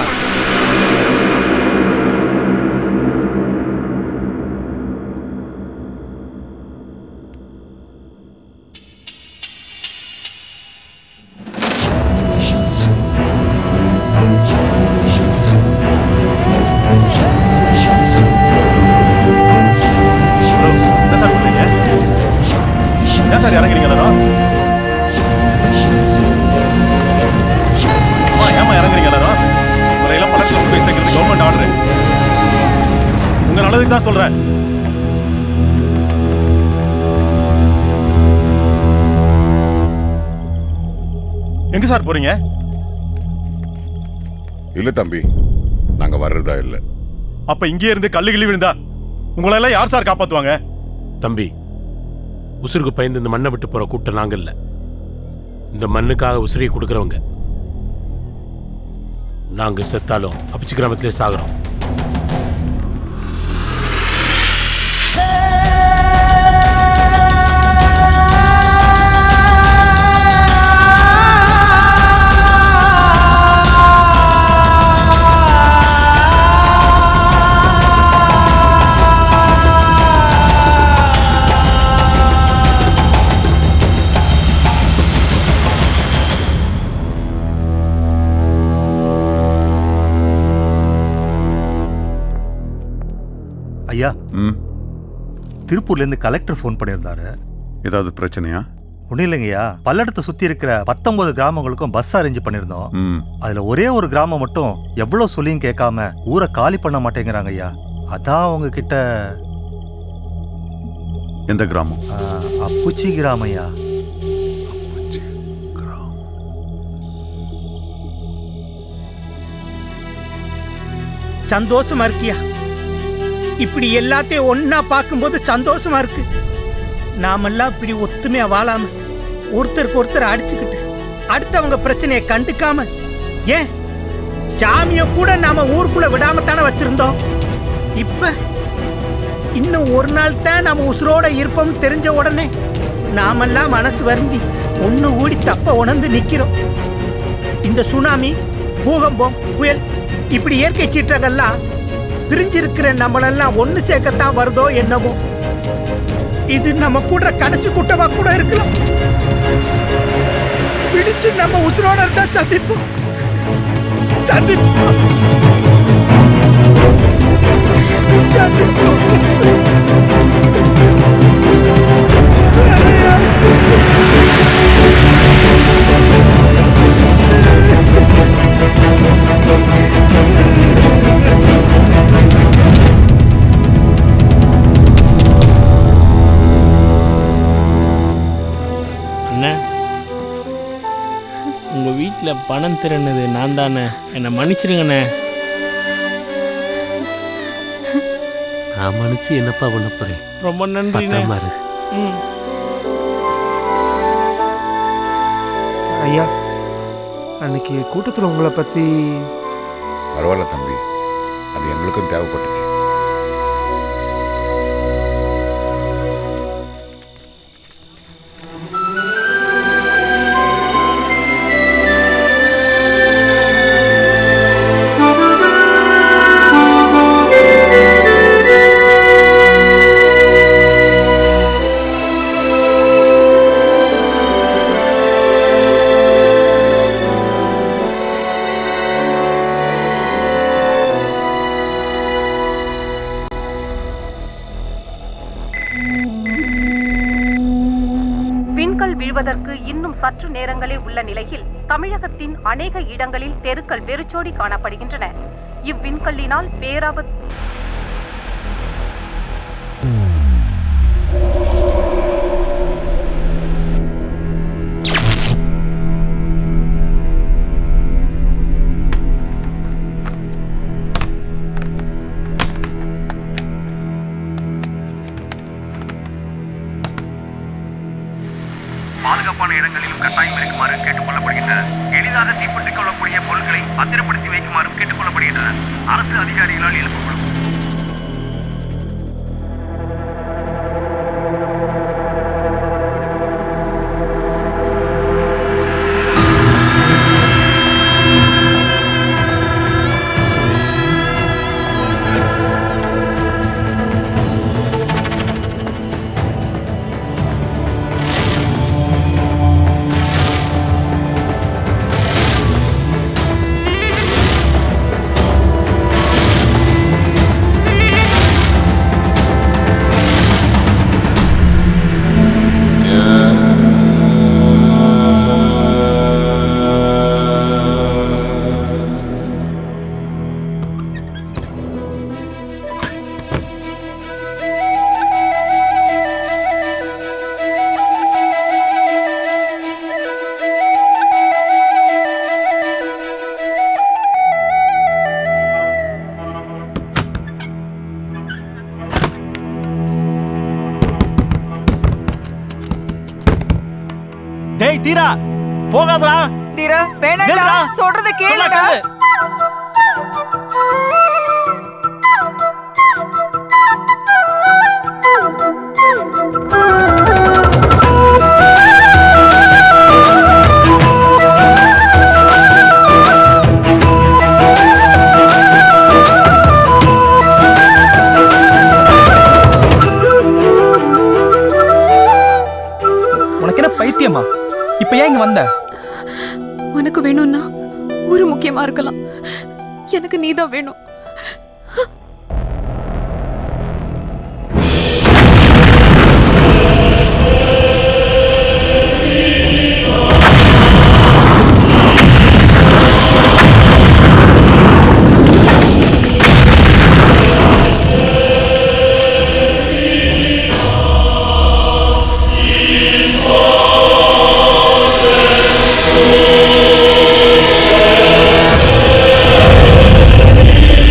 என்ன சார் பண்றீங்க ஏன் சார் இறங்குறீங்க எல்லாரும் அம்மா, ஏம்மா இறங்குறீங்க எல்லாரும் உங்களை எல்லாம் படத்துல கொண்டு போய் சேர்க்கறது கவர்மெண்ட் ஆர்டர் உங்க நல்லதுக்கு தான் சொல்றேன் எங்க சார் போறீங்க இல்ல தம்பி நாங்க வர்றதா இல்ல அப்ப இங்கே இருந்து கல்லு கிள்ளி விழுந்தா உங்களை எல்லாம் யார் சார் காப்பாத்துவாங்க தம்பி உசுருக்கு பயந்து இந்த மண்ணை விட்டு போற கூட்டம் நாங்க இல்ல இந்த மண்ணுக்காக உசிரியை கொடுக்கறவங்க நாங்க செத்தாலும் அப்பிச்சு கிராமத்திலே சாகுறோம் ஐயா திருப்பூர்ல இருந்து கலெக்டர் ஃபோன் பண்ணியிருந்தாரு ஏதாவது பிரச்சனையா ஒன்றும் இல்லைங்கய்யா பல்லடத்தை சுற்றி இருக்கிற பத்தொன்பது கிராமங்களுக்கும் பஸ் அரேஞ்ச் பண்ணியிருந்தோம் ம் அதில் ஒரே ஒரு கிராமம் மட்டும் எவ்வளோ சொல்லியும் கேட்காம ஊரை காலி பண்ண மாட்டேங்கிறாங்க ஐயா அதான் உங்ககிட்ட எந்த கிராமம் ஆ, அப்புச்சி கிராமம் ஐயா சந்தோஷமா இருக்கியா இப்படி எல்லாத்தையும் ஒண்ணா பார்க்கும்போது சந்தோஷமா இருக்கு நாமெல்லாம் இப்படி ஒத்துமையா வாழாம ஒருத்தருக்கு ஒருத்தர் அடிச்சுக்கிட்டு அடுத்தவங்க பிரச்சனையை கண்டுக்காம ஏன் சாமிய கூட நாம ஊருக்குள்ள விடாம தானே வச்சிருந்தோம் இப்ப இன்னும் ஒரு நாள் தான் நாம உசுரோட இருப்போம் தெரிஞ்ச உடனே நாமெல்லாம் மனசு வருந்தி ஒண்ணு கூடி தப்ப உணர்ந்து நிக்கிறோம் இந்த சுனாமி பூகம்பம் புயல் இப்படி இயற்கை சீற்றங்கள்லாம் பிரிஞ்சிருக்கிற நம்மளெல்லாம் ஒண்ணு சேர்க்கத்தான் வருதோ என்னமோ இது நம்ம கூட கடைசி கூட்டமா கூட இருக்கலாம் பிடிச்சு நம்ம உசுரோட இருந்தா சந்திப்போம் சந்திப்போம் அண்ணே உங்க வீட்டில் பணம் திறனது நான் தானே என்னை மன்னிச்சிருங்கண்ணே நான் மன்னிச்சு என்னப்பா பண்ண போறேன் ரொம்ப நன்றிண்ணே பத்திரமா இரு. ம் ஐயா அன்னைக்கு கூட்டத்தில் உங்களை பற்றி பரவாயில்ல தம்பி அது எங்களுக்கும் தேவைப்பட்டுச்சு விண்கல் வீழ்வதற்கு இன்னும் சற்று நேரங்களே உள்ள நிலையில் தமிழகத்தின் அநேக இடங்களில் தெருக்கள் வெறிச்சோடி காணப்படுகின்றன இவ்விண்கல்லினால் பேராபத் பாதுகாப்பான இடங்களிலும் கட்டாயம் இருக்குமாறு கேட்டுக்கொள்ளப்படுகின்றனர் எளிதாக தீப்பற்றிக் கொள்ளக்கூடிய பொருட்களை பத்திரப்படுத்தி வைக்குமாறும் கேட்டுக்கொள்ளப்படுகின்றனர் அரசு அதிகாரிகளால் எழுப்பப்படும் டேய் தீரா போகாதடா தீரா வேணாம்டா நில்றா. சொல்றத சொன்னா கேளுடா கேளு. உனக்கு என்ன பைத்தியமா இப்ப ஏன் இங்க வந்த உனக்கு வேணும்னா ஒரு முக்கியமா இருக்கலாம் எனக்கு நீதான் வேணும் ஆ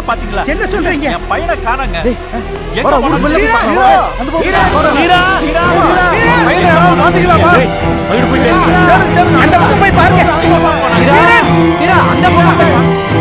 பாத்தீங்களா என்ன சொல்றீங்க என் பையனை காணாங்க எங்க வாடா, போனான்னு ஊர் வெளில போய் தெரியல. பார்க்கலாம், வா. அந்த பக்கம் ஹீரா, போய் ஹீரா, ஹீரா, ஹீரா, ஹீரா, பையனை யாராவது பாத்தீங்களாமா? ஏய், அங்கிட்டு போயிட்டே இரு. தேடுங்க, தேடுங்க. அந்த பக்கம் போய் பாருங்க ஹீரா, ஹீரா அந்த பக்கம் போய்.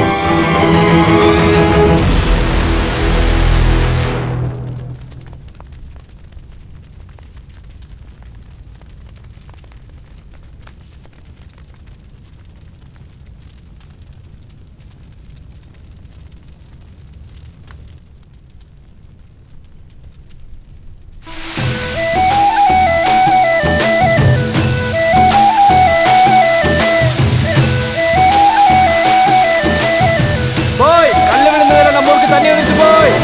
போய் கல்லு விழுந்ததுல நம்ம ஊருக்கு தண்ணி வந்துச்சு போய்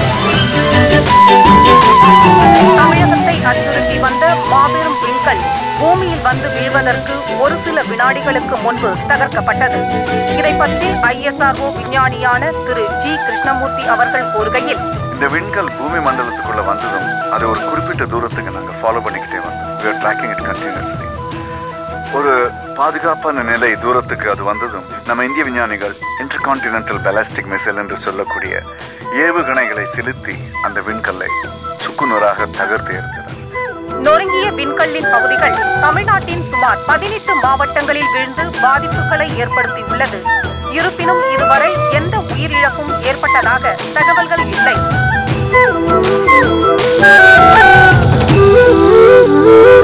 தமிழகத்தை அச்சுறுத்தி வந்த மாபெரும் விண்கல் பூமியில் வந்து வீழ்வதற்கு ஒரு சில வினாடிகளுக்கு முன்பு தகர்க்கப்பட்டது இதை பற்றி ஐஎஸ்ஆர்ஓ விஞ்ஞானியான திரு ஜி கிருஷ்ணமூர்த்தி அவர்கள் கூறுகையில் இந்த விண்கல் பூமி மண்டலத்துக்குள்ள வந்ததும் அது ஒரு குறிப்பிட்ட தூரத்துக்கு நாங்க ஃபாலோ பண்ணிக்கிட்டே வந்தோம் we are tracking it continuously ஒரு பாதுகாப்பான நிலை தூரத்துக்கு அது வந்ததும் நம்ம இந்திய விஞ்ஞானிகள் இன்டர்கான்டினென்டல் பேலாஸ்டிக் மிசைல் என்று சொல்லக்கூடிய ஏவுகணைகளை செலுத்தி அந்த விண்கல்லை சுக்குநூறாக தகர்த்து எறிந்தனர் நொறுங்கிய விண்கல்லின் பகுதிகள் தமிழ்நாட்டின் சுமார் பதினெட்டு மாவட்டங்களில் வீழ்ந்து பாதிப்புகளை ஏற்படுத்தியுள்ளது இருப்பினும் இதுவரை எந்த உயிரிழப்பும் ஏற்பட்டதாக தகவல்கள் இல்லை